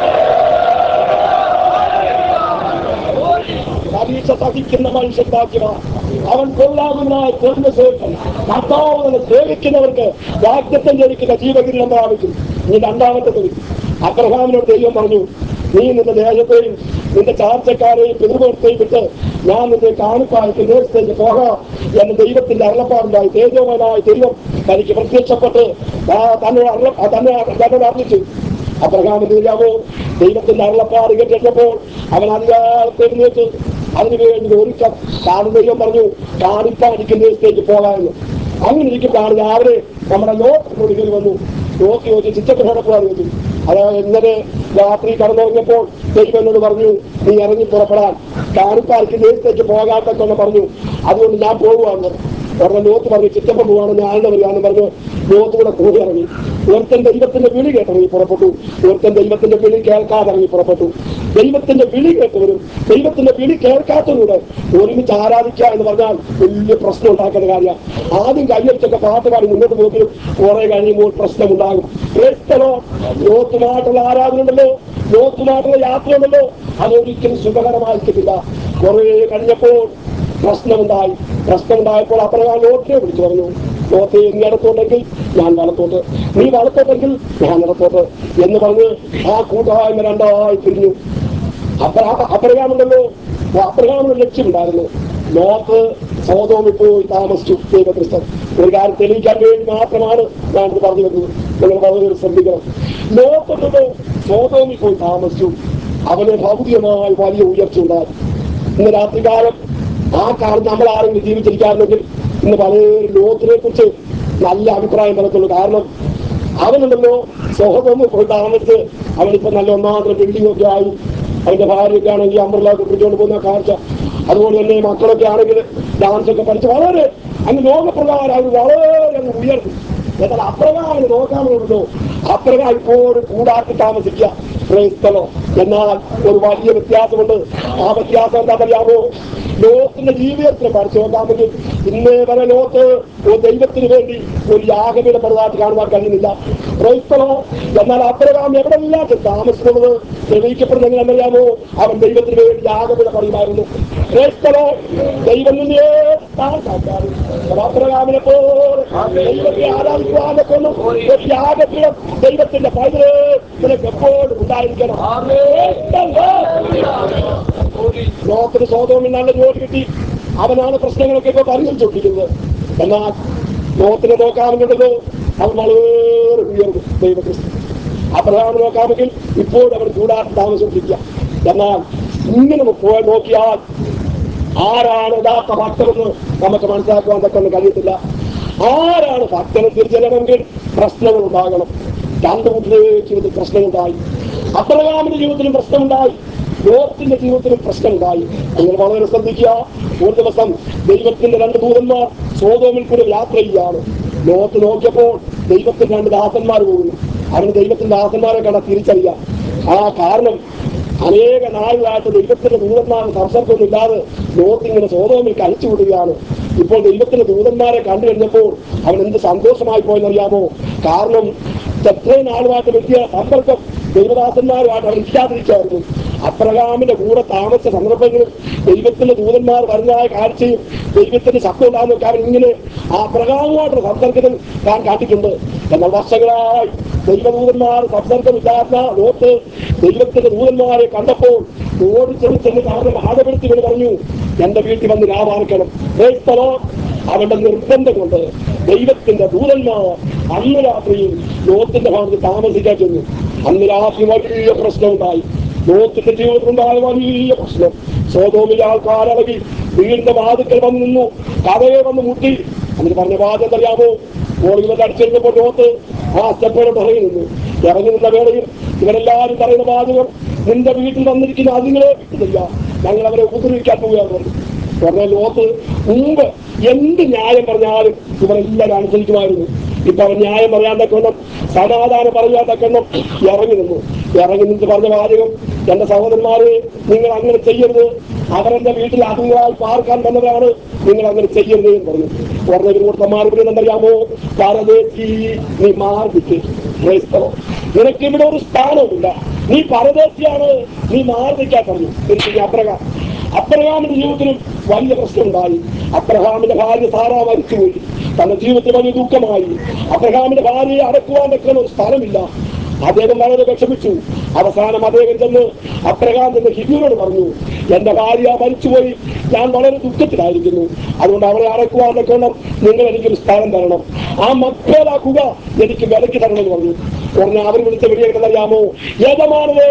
പരീക്ഷ സഹിക്കുന്ന മനുഷ്യൻ ഭാഗ്യമാണ് അവൻ കൊള്ളാമെന്നായി തീർന്ന ശേഷം കർത്താവിനെ സേവിക്കുന്നവർക്ക് വാഗ്ദത്തം ജനിക്കുന്ന ജീവകിരണം പ്രാപിക്കും നീ രണ്ടാമത്തെ തൊഴിൽ അബ്രഹാമിനോട് ദൈവം പറഞ്ഞു നീ നിന്റെ ദേശത്തെയും നിന്റെ ചാർച്ചക്കാരെയും പിതൃപുറത്തെയും വിട്ട് ഞാൻ നിന്നെ കാണിപ്പായിട്ട് ദേശത്തേക്ക് പോകാം എന്ന ദൈവത്തിന്റെ അരുളപ്പാടുണ്ടായി തേജോമനായ ദൈവം തനിക്ക് പ്രത്യക്ഷപ്പെട്ട് ആ തന്നെ അരുള- ആ തന്നെ തന്നെ അറിയിച്ചു അബ്രഹാമിനാവോ ദൈവത്തിന്റെ അരുളപ്പാട് കേട്ടപ്പോൾ അവൻ അധികാരത്തെ എഴുന്നേറ്റ് അതിനുവേണ്ടി ഒരുക്കം കാരണം ദൈവം പറഞ്ഞു കാണിപ്പാടിക്കുന്ന ദേശത്തേക്ക് പോകാമെന്ന് അങ്ങനെ ഇരിക്കുമ്പോഴാണ് രാവിലെ നമ്മുടെ ലോകത്തിൽ വന്നു നോക്കി നോക്കി ചിത്രപ്രകടപ്പെടാൻ വെച്ചു അതായത് ഇന്നലെ രാത്രി കടന്നുറങ്ങിയപ്പോൾ ദൈവം എന്നോട് പറഞ്ഞു നീ ഇറങ്ങി പുറപ്പെടാൻ കാണിപ്പാർക്ക് ദേശത്തേക്ക് പോകാത്തൊക്കെ പറഞ്ഞു അതുകൊണ്ട് ഞാൻ പോകുവാന്ന് ഉടനെ ലോത്ത് പറഞ്ഞു ചിറ്റപ്പം പോവാണ് ഞാൻ വരികയെന്ന് പറഞ്ഞു ലോത്ത് കൂടെ കൂടി ഇറങ്ങി ഒരുത്തൻ ദൈവത്തിന്റെ വിളി കേട്ടിറങ്ങി പുറപ്പെട്ടു ഒരുത്തൻ ദൈവത്തിന്റെ വിളി കേൾക്കാതെ ഇറങ്ങി പുറപ്പെട്ടു ദൈവത്തിന്റെ വിളി കേട്ടവരും ദൈവത്തിന്റെ വിളി കേൾക്കാത്തവരുടെ ഒരുമിച്ച് ആരാധിക്കുക എന്ന് പറഞ്ഞാൽ വലിയ പ്രശ്നം ഉണ്ടാക്കുന്ന കാര്യമാണ് ആദ്യം കൈയടിച്ചൊക്കെ പാട്ട് പാടി മുന്നോട്ട് പോകിലും കുറെ കഴിയുമ്പോൾ പ്രശ്നമുണ്ടാകും ക്രൈസ്തവോ ലോത്തുമായിട്ടുള്ള ആരാധന ഉണ്ടല്ലോ ലോത്തുമായിട്ടുള്ള യാത്ര ഉണ്ടല്ലോ അതൊരിക്കലും സുഖകരമായിരിക്കത്തില്ല കുറെ കഴിഞ്ഞപ്പോൾ പ്രശ്നമുണ്ടായി പ്രശ്നമുണ്ടായപ്പോൾ അപ്രകാരം ലോട്ടിനെ വിളിച്ചു പറഞ്ഞു ലോത്തെ നീ ഇടത്തോട്ടെങ്കിൽ ഞാൻ വലത്തോട്ട് നീ വലത്തോട്ടെങ്കിൽ ഞാൻ ഇടത്തോട്ട് എന്ന് പറഞ്ഞ് ആ കൂട്ടായ്മ രണ്ടായി പിരിഞ്ഞു അപ്രകാമുണ്ടല്ലോ അപ്രകാമിന് ലക്ഷ്യമുണ്ടായിരുന്നു ലോത്ത് സോതോമിൽ പോയി താമസിച്ചു ദൈവക്രിസ്തൻ ഒരു കാര്യം തെളിയിക്കാൻ വേണ്ടി മാത്രമാണ് ഞാൻ ഇത് പറഞ്ഞു വരുന്നത് നിങ്ങൾ വളരെ ശ്രദ്ധിക്കണം ലോത്തുണ്ടല്ലോ സോതോമിൽ പോയി താമസിച്ചു അവന് ഭൗതികമായി വലിയ ഉയർച്ച ഉണ്ടായി ഇന്ന് രാത്രികാലം ആ കാലത്ത് നമ്മൾ ആരെങ്കിലും ജീവിച്ചിരിക്കാറുണ്ടെങ്കിൽ ഇന്ന് പലരും ലോകത്തിനെ കുറിച്ച് നല്ല അഭിപ്രായം പറയത്തുള്ളൂ കാരണം അവനുണ്ടല്ലോ സ്വഹബൊന്ന് പോയി താമസിച്ച് അവനിപ്പോ നല്ല ഒന്നാമത്തെ ബിൽഡിംഗ് ഒക്കെ ആയി അതിന്റെ ഭാര്യയൊക്കെ ആണെങ്കിൽ അമ്പറിലൊക്കെ പിടിച്ചുകൊണ്ട് പോകുന്ന കാഴ്ച അതുപോലെ തന്നെ മക്കളൊക്കെ ആണെങ്കിൽ ഡാൻസ് ഒക്കെ പഠിച്ച് വളരെ അങ്ങ് ലോകപ്രകാരം അവർ വളരെ അങ്ങ് ഉയർന്നു എന്നാൽ അപ്രകാരം നോക്കാമെന്നുള്ളൂ അപ്രകാരം ഇപ്പോഴും കൂടാക്കി താമസിക്കുക ക്രൈസ്തവോ എന്നാൽ ഒരു വലിയ വ്യത്യാസമുണ്ട് ആ വ്യത്യാസം എന്താണെന്നറിയാമോ ലോകത്തിന്റെ ജീവിതത്തിന് പഠിച്ചു നോക്കാമെങ്കിൽ ഇന്നേ വരെ ലോകത്ത് ഒരു ദൈവത്തിന് വേണ്ടി ഒരു യാഗപീഠ പരതായിട്ട് കാണുവാൻ കഴിയുന്നില്ല ക്രൈസ്തവോ എന്നാൽ അപ്രകാരം എവിടെല്ലാം ചെന്ന് താമസിക്കുന്നത് തെളിയിക്കപ്പെടുന്നെങ്കിൽ എന്നറിയാമോ അവൻ ദൈവത്തിന് വേണ്ടി യാഗപീഠ പറയുമായിരുന്നു ക്രൈസ്തവോ ദൈവം നിന്നെ സ്ഥാനത്താക്കാറ് അപ്രകാമിനെ പോലെ ദൈവത്തെ ആരാധിക്കുവാനൊക്കെ ഒന്നും ഒരു യാഗപീഠം ദൈവത്തിന്റെ പൈതല് നിനക്ക് എപ്പോഴും ഉണ്ടായിരിക്കണം ലോകത്തിന് സ്വതവും നല്ല ജോലി കിട്ടി അവനാണ് പ്രശ്നങ്ങളൊക്കെ ഇപ്പൊ പരിഹരിച്ചുകൊണ്ടിരിക്കുന്നത് എന്നാൽ ലോകത്തിനെ നോക്കാമെന്നുള്ളത് അവൻ വളരെ ഉയർന്നു ദൈവക്രിസ്തു അബ്രഹാം നോക്കാമെങ്കിൽ ഇപ്പോഴും അവൻ കൂടാതെ താമസിച്ചിരിക്കുക എന്നാൽ ഇങ്ങനെ പോയി നോക്കിയാൽ ആരാണ് യഥാർത്ഥ ഭക്തരെന്ന് നമുക്ക് മനസ്സിലാക്കുവാൻ തക്കൊന്നും കഴിയത്തില്ല ആരാണ് ഭക്തനെ തിരിച്ചറിയണമെങ്കിൽ പ്രശ്നങ്ങൾ ഉണ്ടാകണം രണ്ടു കൂട്ടരുടെ ജീവിതത്തിൽ പ്രശ്നമുണ്ടായി അബ്രഹാമിന്റെ ജീവിതത്തിലും പ്രശ്നമുണ്ടായി ലോകത്തിന്റെ ജീവിതത്തിലും പ്രശ്നമുണ്ടായി നിങ്ങൾ വളരെ ശ്രദ്ധിക്കുക ഒരു ദിവസം ദൈവത്തിന്റെ രണ്ട് ദൂതന്മാർ സോതോമിൽ കൂടെ യാത്ര ചെയ്യുകയാണ് ലോകത്ത് നോക്കിയപ്പോൾ ദൈവത്തിന്റെ രണ്ട് ദാസന്മാർ പോകുന്നു അവന് ദൈവത്തിന്റെ ദാസന്മാരെ കണ്ട തിരിച്ചറിയാം ആ കാരണം അനേക നാളുകളായിട്ട് ദൈവത്തിന്റെ ദൂതന്മാർ സംസർഗമൊന്നുമില്ലാതെ ലോകത്തിങ്ങനെ സോതോമിൽ കഴിച്ചു വിടുകയാണ് ഇപ്പോൾ ദൈവത്തിന്റെ ദൂതന്മാരെ കണ്ടു കഴിഞ്ഞപ്പോൾ അവൻ എന്ത് സന്തോഷമായി പോയെന്നറിയാമോ കാരണം എത്രയും നാളുമായിട്ട് വ്യക്തിയ സമ്പർക്കം ദൈവദാസന്മാരുമായിട്ട് അവൻ ഇല്ലാതിരിച്ചായിരുന്നു അബ്രഹാമിന്റെ കൂടെ താമസിച്ച സന്ദർഭങ്ങളിൽ ദൈവത്തിന്റെ ദൂതന്മാർ വരുന്നതായ കാഴ്ചയും ദൈവത്തിന്റെ ശബ്ദം ഉണ്ടാകുന്നൊക്കെ അവൻ ഇങ്ങനെ ആ അബ്രഹാമുമായിട്ടുള്ള സംസർഗത്തിൽ താൻ കാട്ടിയിട്ടുണ്ട് എന്നാൽ വർഷങ്ങളായി ദൈവദൂതന്മാർ സംസർഗമില്ലാത്ത ലോത്ത് ദൈവത്തിന്റെ ദൂതന്മാരെ കണ്ടപ്പോൾ ഓടി ചെന്ന് ചെന്ന് അവരുടെ ആടപ്പെടുത്തി കൊണ്ട് പറഞ്ഞു എന്റെ വീട്ടിൽ വന്ന് രാമാർക്കണം അവന്റെ നിർബന്ധം കൊണ്ട് ദൈവത്തിന്റെ ദൂതന്മാർ അന്ന് രാത്രിയിൽ ലോത്തിന്റെ ഭാഗത്ത് താമസിക്കാൻ ചെന്നു അന്ന് രാത്രി വലിയ പ്രശ്നമുണ്ടായി ലോത്തിന്റെ ജീവിതത്തിലുണ്ടായ വലിയ പ്രശ്നം സ്വതോമിലെ ആൾക്കാരളകി വീടിന്റെ വാതുക്കൽ വന്ന് നിന്നു കഥയെ വന്ന് മുട്ടി എന്നിട്ട് പറഞ്ഞ വാദം എന്തറിയാമോ കോളികൾ അടിച്ചിരുന്നപ്പോൾ ലോത്ത് ആ സ്റ്റെപ്പോടെ ഇറങ്ങി നിന്നു ഇറങ്ങി നിന്ന വേളയിൽ ഇവരെല്ലാവരും പറയുന്ന വാചകം നിന്റെ വീട്ടിൽ വന്നിരിക്കുന്ന അതുങ്ങളെ വിട്ടുതരിക ഞങ്ങൾ അവരെ ഉപദ്രവിക്കാൻ പോവുകയാണ് പറഞ്ഞു പറഞ്ഞ ലോത്ത് മുമ്പ് എന്ത് ന്യായം പറഞ്ഞാലും ഇവരെല്ലാവരും അനുസരിക്കുമായിരുന്നു ഇപ്പൊ അവൻ ന്യായം പറയാൻ തക്കണം സമാധാനം പറയാൻ തക്കണം ഇറങ്ങി നിന്നു ഇറങ്ങി നിന്ന് പറഞ്ഞ വാചകം എന്റെ സഹോദരന്മാരെ നിങ്ങൾ അങ്ങനെ ചെയ്യരുത് അവരെന്റെ വീട്ടിൽ അതുങ്ങളായി പാർക്കാൻ വന്നവരാണ് നിങ്ങൾ അങ്ങനെ ചെയ്യരുത് എന്ന് പറഞ്ഞു പറഞ്ഞതിന് കൊടുത്ത മറുപടി എന്തറിയാമോ പരദേശി നീ മാർഗിക്ക് ക്രൈസ്തവം നിനക്ക് ഇവിടെ ഒരു സ്ഥാനവുമില്ല നീ പരദേശിയാണ് നീ മാർഗിക്കാൻ പറഞ്ഞു എനിക്ക് അപ്രകാരം അബ്രഹാമിന്റെ ജീവിതത്തിലും വലിയ പ്രശ്നമുണ്ടായി അബ്രഹാമിന്റെ ഭാര്യ സാറാ മരിച്ചുപോയി തന്റെ ജീവിതത്തിൽ വലിയ ദുഃഖമായി അബ്രഹാമിന്റെ ഭാര്യയെ അടക്കുവാൻ വെക്കുന്ന ഒരു സ്ഥലമില്ല അദ്ദേഹം വളരെ വിഷമിച്ചു അവസാനം അദ്ദേഹം ചെന്ന് അബ്രഹാം ചെന്ന് ഹിബിയോട് പറഞ്ഞു എന്റെ ഭാര്യ മരിച്ചുപോയി ഞാൻ വളരെ ദുഃഖത്തിലായിരിക്കുന്നു അതുകൊണ്ട് അവളെ അടക്കുവാൻ വെക്കണം നിങ്ങൾ എനിക്കൊരു സ്ഥലം തരണം ആ മക്കളാക്കുക എനിക്ക് വിലക്ക് തരണം എന്ന് പറഞ്ഞു പറഞ്ഞ അവർ വിളിച്ച വിളിയെന്നറിയാമോ യജമാനേ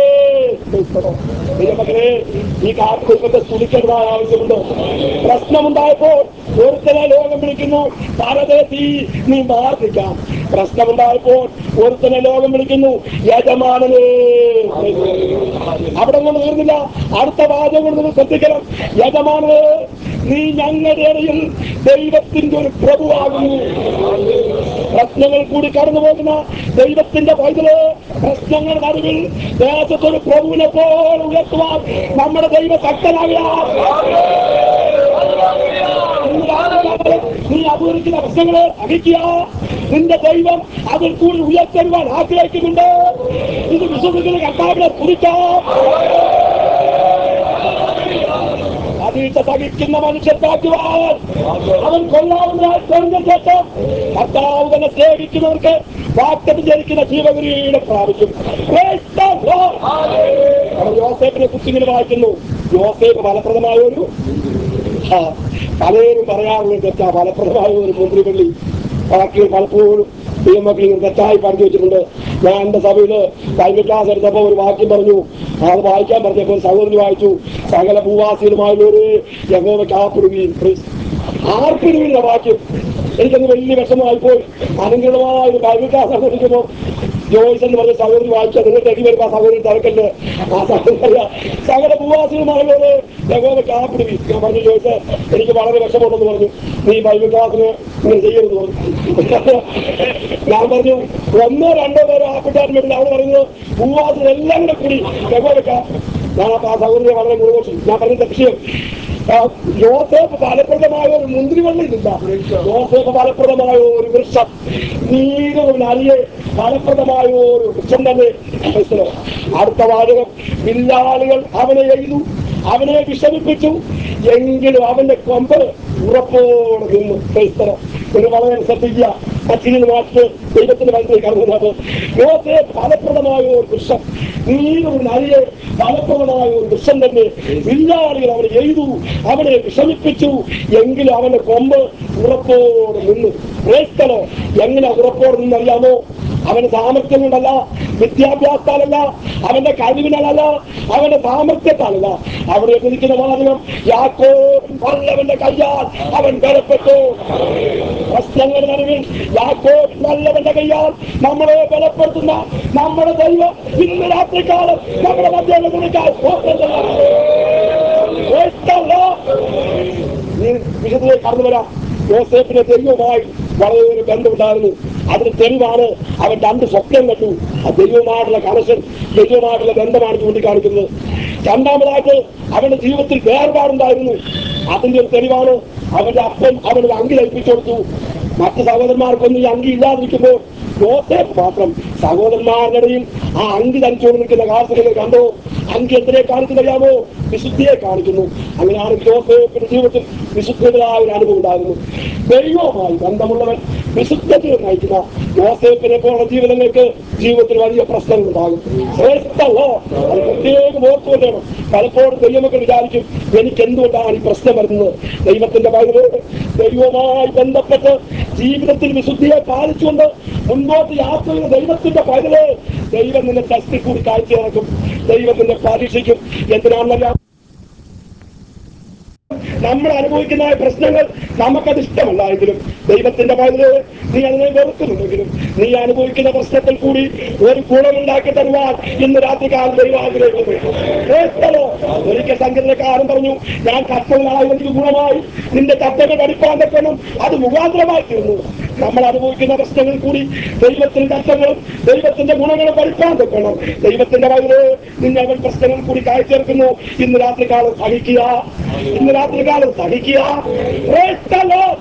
മകനെ ഈ കാർക്കുടുംബത്തെ സ്തുതിക്കേണ്ടതായ ആവശ്യമുണ്ട് പ്രശ്നമുണ്ടായപ്പോൾ ഒരുത്തനെ ലോകം വിളിക്കുന്നു പരദേശി നീ മാർദ്ദിക്കാം പ്രശ്നമുണ്ടായപ്പോൾ ഒരുത്തനെ ലോകം വിളിക്കുന്നു യജമാനനെ അവിടെ കൊണ്ട് തീർന്നില്ല അടുത്ത വാചകം കൊണ്ട് നിങ്ങൾ ശ്രദ്ധിക്കണം യജമാനനെ നീ ഞങ്ങളുടെ ഇടയിൽ ദൈവത്തിന്റെ ഒരു പ്രഭുവാകുന്നു പ്രശ്നങ്ങൾ കൂടി കടന്നു പോകുന്ന ദൈവത്തിന്റെ പൈതല് പ്രശ്നങ്ങൾ നടുവിൽ ദേശത്തൊരു പ്രഭുവിനെ പോലെ ഉയർത്തുവാൻ നമ്മുടെ ദൈവ ശക്തനാകുക നീ അഭിവൃദ്ധിക്കുന്ന പ്രശ്നങ്ങളെ സഹിക്കുക നിന്റെ ദൈവം അതിൽ കൂടി ഉയർത്തരുവാൻ ആഗ്രഹിക്കുന്നുണ്ട് ഇത് വിശ്വസിക്കുന്ന കർത്താവിനെ കുറിക്കാം അതീട്ട സഹിക്കുന്ന മനുഷ്യർക്കാക്കുവാൻ അവൻ കൊല്ലാവുന്നതായി തെളിഞ്ഞ ശേഷം കർത്താവ് തന്നെ സേവിക്കുന്നവർക്ക് വാക്തം ജനിക്കുന്ന ജീവഗുരിയുടെ പ്രാപിക്കും Praise the Lord. നമ്മൾ യോസേഫിനെ കുറിച്ച് ഇങ്ങനെ വായിക്കുന്നു യോസേഫ് ഫലപ്രദമായ ഒരു ആ, പലരും പറയാറുള്ള തെറ്റാ ഫലപ്രദമായ ഒരു മുന്തിരിപ്പള്ളി ബാക്കി പലപ്പോഴും ദൈവമക്കൾ ഇങ്ങനെ തെറ്റായി പറഞ്ഞു വെച്ചിട്ടുണ്ട് ഞാൻ എന്റെ സഭയില് ബൈബിൾ ക്ലാസ് എടുത്തപ്പോ ഒരു വാക്യം പറഞ്ഞു അത് വായിക്കാൻ പറഞ്ഞപ്പോൾ ഒരു സഹോദരി വായിച്ചു സകല ഭൂവാസികളുമായുള്ളൊരു യഹോവയ്ക്ക് ആപ്പിടുകയും ആർപ്പിടുവിന്റെ വാക്യം എനിക്കന്ന് വലിയ വിഷമമായി പോയി അനുഗ്രഹമായ ഒരു ബൈബിൾ ക്ലാസ് അവതരിക്കുമ്പോൾ ജോയ്സ് എന്ന് പറഞ്ഞ സഹോദരി വായിച്ചാൽ നിങ്ങൾ തെറ്റി വരുമ്പോ ആ സഹോദരി തിരക്കല്ലേ ആ സഹോദരി സകല ഭൂവാസികളുമായുള്ളത് യഹോവയ്ക്ക് ആപ്പിടുവി ഞാൻ പറഞ്ഞു ജോയ്സ് എനിക്ക് വളരെ വിഷമമുണ്ടെന്ന് പറഞ്ഞു നീ ബൈബിൾ ക്ലാസ്സിന് ഇങ്ങനെ ചെയ്യരുത് പറഞ്ഞു ഞാൻ പറഞ്ഞു ഒന്നോ രണ്ടോ പേരോ ആപ്പിട്ടാൻ വേണ്ടി അവൾ പറയുന്നത് ഭൂവാസികൾ എല്ലാം കൂടെ കൂടി യഹോവയ്ക്ക് ഞാൻ ആ സഹോദരിയെ വളരെ മുഴുവൻ ഞാൻ പറഞ്ഞ ലക്ഷ്യം ആ, യോസേഫ് ഫലപ്രദമായ ഒരു മുന്തിരിവള്ളിയില്ല യോസേഫ് ഫലപ്രദമായ ഒരു വൃക്ഷം നീരവും അരിയെ ഫലപ്രദമായ ഒരു വൃക്ഷം തന്നെ മനസ്സിലാവും. അടുത്ത വാചകം വില്ലാളികൾ അവനെ എഴുതു അവനെ വിഷമിപ്പിച്ചു എങ്കിലും അവന്റെ കൊമ്പ് ഉറപ്പോടെ നിന്നു ക്രൈസ്തവം ഒരു വളരെ ശ്രദ്ധിക്കുക അച്ഛനും മാറ്റ് ദൈവത്തിന്റെ മനസ്സിൽ കടന്നത് യോസേഫ് ഫലപ്രദമായ ഒരു വൃക്ഷം നീരും നരിയെ ഫലപ്രദമായ ഒരു വൃക്ഷം തന്നെ വില്ലാളികൾ അവനെ എഴുതു അവനെ വിഷമിപ്പിച്ചു എങ്കിലും അവന്റെ കൊമ്പ് ഉറപ്പോടെ നിന്നു ക്രൈസ്തവോ എങ്ങനെ ഉറപ്പോടെ നിന്നറിയാമോ അവന് സാമർഥ്യം കൊണ്ടല്ല വിദ്യാഭ്യാസത്താലല്ല അവന്റെ കഴിവിനാലല്ല അവന്റെ സാമർഥ്യത്താലല്ല അവിടെ എത്തിരിക്കുന്ന വാചകം യാക്കോ നല്ലവന്റെ കയ്യാൽ അവൻ ബലപ്പെട്ടു പ്രശ്നങ്ങളുടെ നടുവിൽ യാക്കോ നല്ലവന്റെ കയ്യാൽ നമ്മളെ ബലപ്പെടുത്തുന്ന നമ്മുടെ ദൈവം ഇന്ന് രാത്രിക്കാലം നമ്മുടെ മധ്യത്തിൽ കുറിക്കാൻ വിശുദ്ധിലേക്ക് കടന്നു വരാം യോസേഫിന്റെ ദൈവവുമായി വളരെ ഒരു ബന്ധമുണ്ടായിരുന്നു അതിന് തെളിവാണ് അവൻ രണ്ട് സ്വപ്നം കണ്ടു ആ ദൈവമായിട്ടുള്ള കണക്ഷൻ ദൈവമായിട്ടുള്ള ബന്ധമാണ് ചൂണ്ടിക്കാണിക്കുന്നത് രണ്ടാമതായിട്ട് അവന്റെ ജീവിതത്തിൽ വേർപാടുണ്ടായിരുന്നു അതിന്റെ ഒരു തെളിവാണ് അവന്റെ അപ്പൻ അവന് അങ്കി ലഭിച്ചു കൊടുത്തു മറ്റ് സഹോദരന്മാർക്കൊന്നും ഈ അങ്കി ഇല്ലാതിരിക്കുമ്പോൾ യോസേഫ് മാത്രം സഹോദരന്മാരുടെ ഇടയിൽ ആ അങ്കി ധരിച്ചുകൊണ്ട് നിൽക്കുന്ന കാർത്തികളെ കണ്ടോ അങ്കി എന്തിനെ കാണിക്കുന്നറിയാമോ വിശുദ്ധിയെ കാണിക്കുന്നു അങ്ങനെയാണ് യോസേഫിന്റെ ജീവിതത്തിൽ വിശുദ്ധമായ ഒരു അനുഭവം ഉണ്ടാകുന്നു ദൈവവുമായി ബന്ധമുള്ളവൻ വിശുദ്ധത്തിൽ നയിക്കുന്ന യോസേഫിനെ പോലുള്ള ജീവിതങ്ങൾക്ക് ജീവിതത്തിൽ വലിയ പ്രശ്നങ്ങൾ ഉണ്ടാകും ശ്രേഷ്ഠല്ലോ അത് പ്രത്യേകം ഓർത്തുകൊണ്ടേണം പലപ്പോഴും ദൈവമൊക്കെ വിചാരിക്കും എനിക്ക് എന്തുകൊണ്ടാണ് ഈ പ്രശ്നം വരുന്നത് ദൈവത്തിന്റെ പൈതല് ദൈവവുമായി ബന്ധപ്പെട്ട് ജീവിതത്തിൽ വിശുദ്ധിയെ പാലിച്ചുകൊണ്ട് മുൻപോട്ട് യാത്ര ചെയ്യുന്ന ദൈവത്തിന്റെ പൈതല് ദൈവം നിന്നെ ടെസ്റ്റിൽ കൂടി കാഴ്ച ഇറക്കും ദൈവം നിന്നെ പരീക്ഷിക്കും എന്തിനാണെന്നറിയാം നമ്മൾ അനുഭവിക്കുന്ന ഈ പ്രശ്നങ്ങൾ നമുക്കത് ഇഷ്ടമല്ലായെങ്കിലും ദൈവത്തിന്റെ പൈതല് നീ അതിനെ വെറുക്കുന്നുണ്ടെങ്കിലും നീ അനുഭവിക്കുന്ന പ്രശ്നത്തിൽ കൂടി ഒരു ഗുണമുണ്ടാക്കി തരുവാൻ ഇന്ന് രാത്രി കാലം ദൈവം ആഗ്രഹിക്കുന്നു കേട്ടോ? ഒരിക്കൽ സംഗീതക്കാരൻ പറഞ്ഞു ഞാൻ കർത്തവനായി എനിക്ക് ഗുണമായി നിന്റെ കർത്തവ്യം പഠിപ്പാൻ പറ്റണം അത് മുഖാന്തരമായി തീർന്നു നമ്മൾ അനുഭവിക്കുന്ന പ്രശ്നങ്ങളിൽ കൂടി ദൈവത്തിന്റെ കർത്തങ്ങളും ദൈവത്തിന്റെ ഗുണങ്ങളും പഠിപ്പാൻ പറ്റണം ദൈവത്തിന്റെ പൈതല് നിന്നെ അവൻ പ്രശ്നങ്ങളിൽ കൂടി കാഴ്ചവെക്കുന്നു ഇന്ന് രാത്രി കാലം സഹിക്കുക ഇന്ന് രാത്രി കാലം സഹിക്കുക Praise the Lord.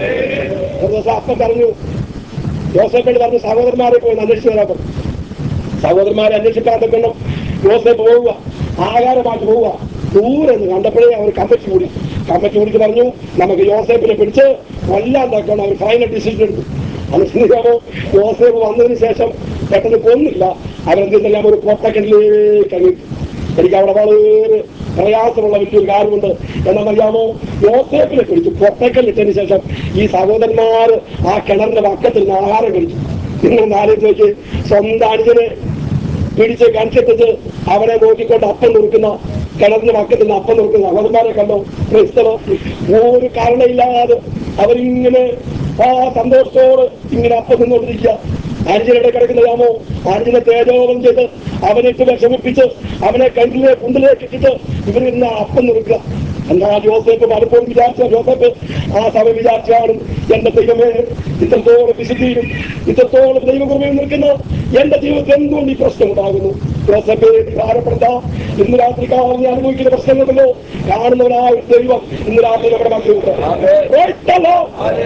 ഒരു ദിവസം അപ്പം പറഞ്ഞു ജോസഫിനോട് പറഞ്ഞു സഹോദരന്മാരെ പോയി ഒന്ന് അന്വേഷിച്ച് വരാൻ പറഞ്ഞു സഹോദരന്മാരെ അന്വേഷിക്കാൻ തക്കണം ജോസഫ് പോവുക ആകാരമായിട്ട് പോവുക ദൂരെ നിന്ന് കണ്ടപ്പോഴേ അവർ കമ്പച്ച് കൂടി കമ്പച്ച് കൂടിച്ച് പറഞ്ഞു നമുക്ക് യോസേഫിനെ പിടിച്ച് കൊല്ലാൻ തക്കണം അവർ ഫൈനൽ ഡിസിഷൻ എടുത്തു മനസ്സിലാമോ യോസേഫ് വന്നതിന് ശേഷം പെട്ടെന്ന് കൊന്നില്ല അവരെന്തെല്ലാം ഒരു പൊട്ടക്കിണിലേക്ക് അങ്ങ് എനിക്ക് അവിടെ വളരെ പ്രയാസമുള്ള വലിയൊരു കാര്യമുണ്ട് എന്നറിയാമോ യോസേഫിനെ പിടിച്ചു പൊട്ടക്കല്ലിട്ടതിന് ശേഷം ഈ സഹോദരന്മാർ ആ കിണറിന്റെ വക്കത്തിൽ നിന്ന് ആഹാരം കഴിച്ചു നിങ്ങൾ ആലോചിച്ച് നോക്കി സ്വന്തം അനുജനെ പിടിച്ച് കണിച്ചെത്തിച്ച് അവനെ നോക്കിക്കൊണ്ട് അപ്പം നുറുക്കുന്ന കിണറിന്റെ വക്കത്തിൽ നിന്ന് അപ്പം നുറുക്കുന്ന സഹോദരന്മാരെ കണ്ടോ ക്രിസ്തവ ഒരു കാരണമില്ലാതെ അവരിങ്ങനെ ആ സന്തോഷത്തോട് ഇങ്ങനെ അപ്പം നിന്നുകൊണ്ടിരിക്കുക അനുജനയുടെ കിടക്കുന്നതാമോ അനുജനെ തേജോപം ചെയ്ത് അവനിട്ട് വിഷമിപ്പിച്ച് അവനെ കണ്ടിലെ കുണ്ടിലേക്ക് ഇട്ടിട്ട് ഇവർ ഇന്ന് അപ്പം നിൽക്കുക എന്നാ ജോസഫ് പലപ്പോഴും വിചാരിച്ച ജോസഫ് ആ സമയം വിചാരിച്ചാണ് എന്റെ ദൈവമേ ഇത്രത്തോളം വിശുദ്ധിയിലും ഇത്രത്തോളം ദൈവകുറമയും നിൽക്കുന്ന എന്റെ ജീവിതത്തിൽ എന്തുകൊണ്ട് ഈ പ്രശ്നം ഉണ്ടാകുന്നു ജോസഫ് ഭാരപ്പെടുത്താം ഇന്ന് രാത്രി കാലം നീ അനുഭവിക്കുന്ന പ്രശ്നങ്ങളുണ്ടല്ലോ കാണുന്നവനായ ഒരു ദൈവം ഇന്ന് രാത്രി നമ്മുടെ മക്കളുണ്ട് Praise the Lord.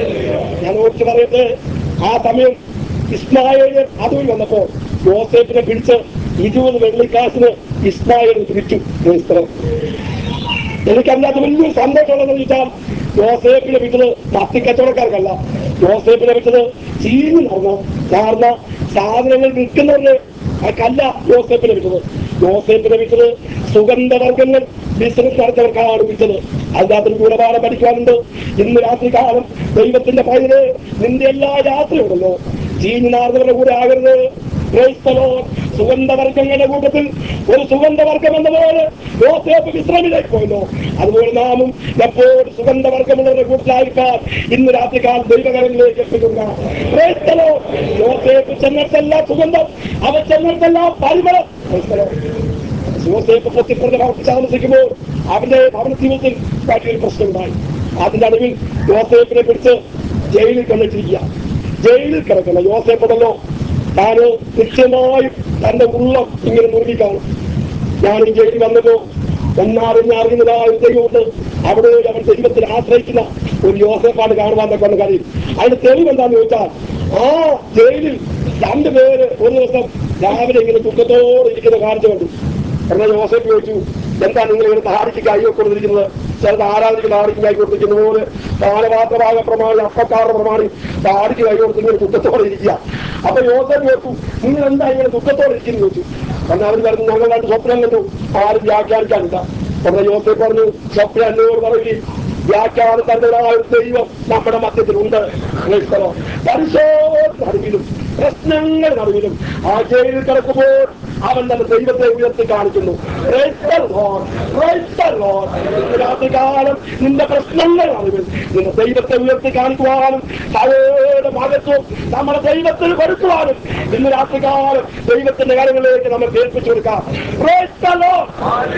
ഞാൻ ഓർത്ത് പറയട്ടെ ആ സമയം ഇസ്മായേല് അതുവഴി വന്നപ്പോ യോസേഫിനെ പിടിച്ച് ഇരുപത് വെള്ളിക്കാശിന് ഇസ്മായേൽ പിടിച്ചു ക്രൈസ്തവർ എനിക്കല്ലാത്ത വലിയൊരു സന്തോഷമുള്ളതെന്ന് ചോദിച്ചാൽ യോസേഫിനെ വിട്ടത് മത്തി കച്ചവടക്കാർക്കല്ല യോസേഫിനെ വിട്ടത് ചീഞ്ഞു നടന്ന കാരണം സാധനങ്ങൾ വിൽക്കുന്നവരുടെ കല്ല യോസേഫിനെ വിട്ടത് യോസേഫിനെ വിട്ടത് സുഗന്ധവർഗങ്ങൾ ബിസിനസ് നടത്തവർക്കാണ് വിറ്റത് അതിനകത്തൊരു ഗുണപാഠം പഠിക്കാനുണ്ട് ഇന്ന് രാത്രി കാലം ദൈവത്തിന്റെ പൈതല് നിന്റെ എല്ലാ യാത്രയുണ്ടല്ലോ ചീഞ്ഞു നാർന്നവരുടെ കൂടെ ആകരുത് Praise the Lord. സുഗന്ധവർഗങ്ങളുടെ കൂട്ടത്തിൽ ഒരു സുഗന്ധവർഗം എന്ന പോലെ യോസേഫ് വിശ്രമിലേക്ക് പോയല്ലോ അതുപോലെ നാമും എപ്പോഴും സുഗന്ധവർഗമുള്ളവരുടെ കൂട്ടത്തിലായിരിക്കാൻ ഇന്ന് രാത്രികാലം ദൈവകരങ്ങളിലേക്ക് എത്തിക്കുക Praise the Lord. യോസേഫ് ചെന്നിട്ടെല്ലാം സുഗന്ധം അവ ചെന്നിട്ടെല്ലാം പരിമളം Praise the Lord. യോസേഫ് പൊത്തിപ്പുറത്തെ ഭവനത്തിൽ താമസിക്കുമ്പോൾ അവന്റെ ഭവന ജീവിതത്തിൽ വലിയൊരു പ്രശ്നമുണ്ടായി അതിന്റെ നടുവിൽ യോസേഫിനെ പിടിച്ച് ജയിലിൽ കൊണ്ടിട്ടിരിക്കുക ജയിലിൽ കിടക്കുന്ന യോസേഫ് ഉണ്ടല്ലോ താന് നിശ്ചയമായും തന്റെ ഉള്ളം ഇങ്ങനെ മുറുകി കാണും ഞാൻ ഈ ജയിലിൽ വന്നപ്പോ ഒന്നറിഞ്ഞറിയുന്നതായ ഒരു ദൈവമുണ്ട് അവിടെ അവൻ ദൈവത്തിൽ ആശ്രയിക്കുന്ന ഒരു യോസേപ്പാണ് കാണുവാൻ കൊണ്ട് കാര്യം അതിന്റെ തെളിവ് എന്താന്ന് ചോദിച്ചാൽ ആ ജയിലിൽ രണ്ടുപേര് ഒരു ദിവസം രാവിലെ ഇങ്ങനെ ദുഃഖത്തോടെ ഇരിക്കുന്ന കാഴ്ച കണ്ടു എന്നാൽ യോസഫ് ചോദിച്ചു എന്താ നിങ്ങൾ ഇങ്ങനെ താടിക്ക് കൈ കൊടുത്തിരിക്കുന്നത് ചിലത് ആരാധിക്ക് താടിക്ക് കൈ കൊടുത്തിരിക്കുന്ന പോലെ പാലപാത്രഭാഗ പ്രമാണി അപ്പക്കാരുടെ പ്രമാണി താടിക്ക് കൈ കൊടുത്ത് ഇങ്ങനെ ദുഃഖത്തോടെ ഇരിക്കുക അപ്പൊ യോസഫ് ചോദിച്ചു നിങ്ങൾ എന്താ ഇങ്ങനെ ദുഃഖത്തോടെ ഇരിക്കുന്നു ചോദിച്ചു എന്നാൽ അവർ പറഞ്ഞു ഞങ്ങൾ രണ്ട് സ്വപ്നം കണ്ടു ആരും വ്യാഖ്യാനിക്കാനില്ല അപ്പൊ യോസഫ് പറഞ്ഞു സ്വപ്നം എന്നോട് പറയില്ലേ വ്യാഖ്യാനം തന്നതായ ഒരു ദൈവം നമ്മുടെ മധ്യത്തിലുണ്ട് ക്രൈസ്തവം. പരിശോധന നടുവിലും പ്രശ്നങ്ങൾ നടുവിലും ആ ജയിലിൽ കിടക്കുമ്പോൾ അവൻ തന്റെ ദൈവത്തെ ഉയർത്തി കാണിക്കുന്നു Praise the Lord. Praise the Lord. ഇന്ന് രാത്രികാലം നിന്റെ പ്രശ്നങ്ങൾ നടുവിൽ നിന്റെ ദൈവത്തെ ഉയർത്തി കാണിക്കുവാനും സകല ഭാഗത്തും നമ്മുടെ ദൈവത്തിൽ വരുത്തുവാനും ഇന്ന് രാത്രികാലം ദൈവത്തിന്റെ കാര്യങ്ങളിലേക്ക് നമ്മൾ കേൾപ്പിച്ചു കൊടുക്കാം Praise the Lord.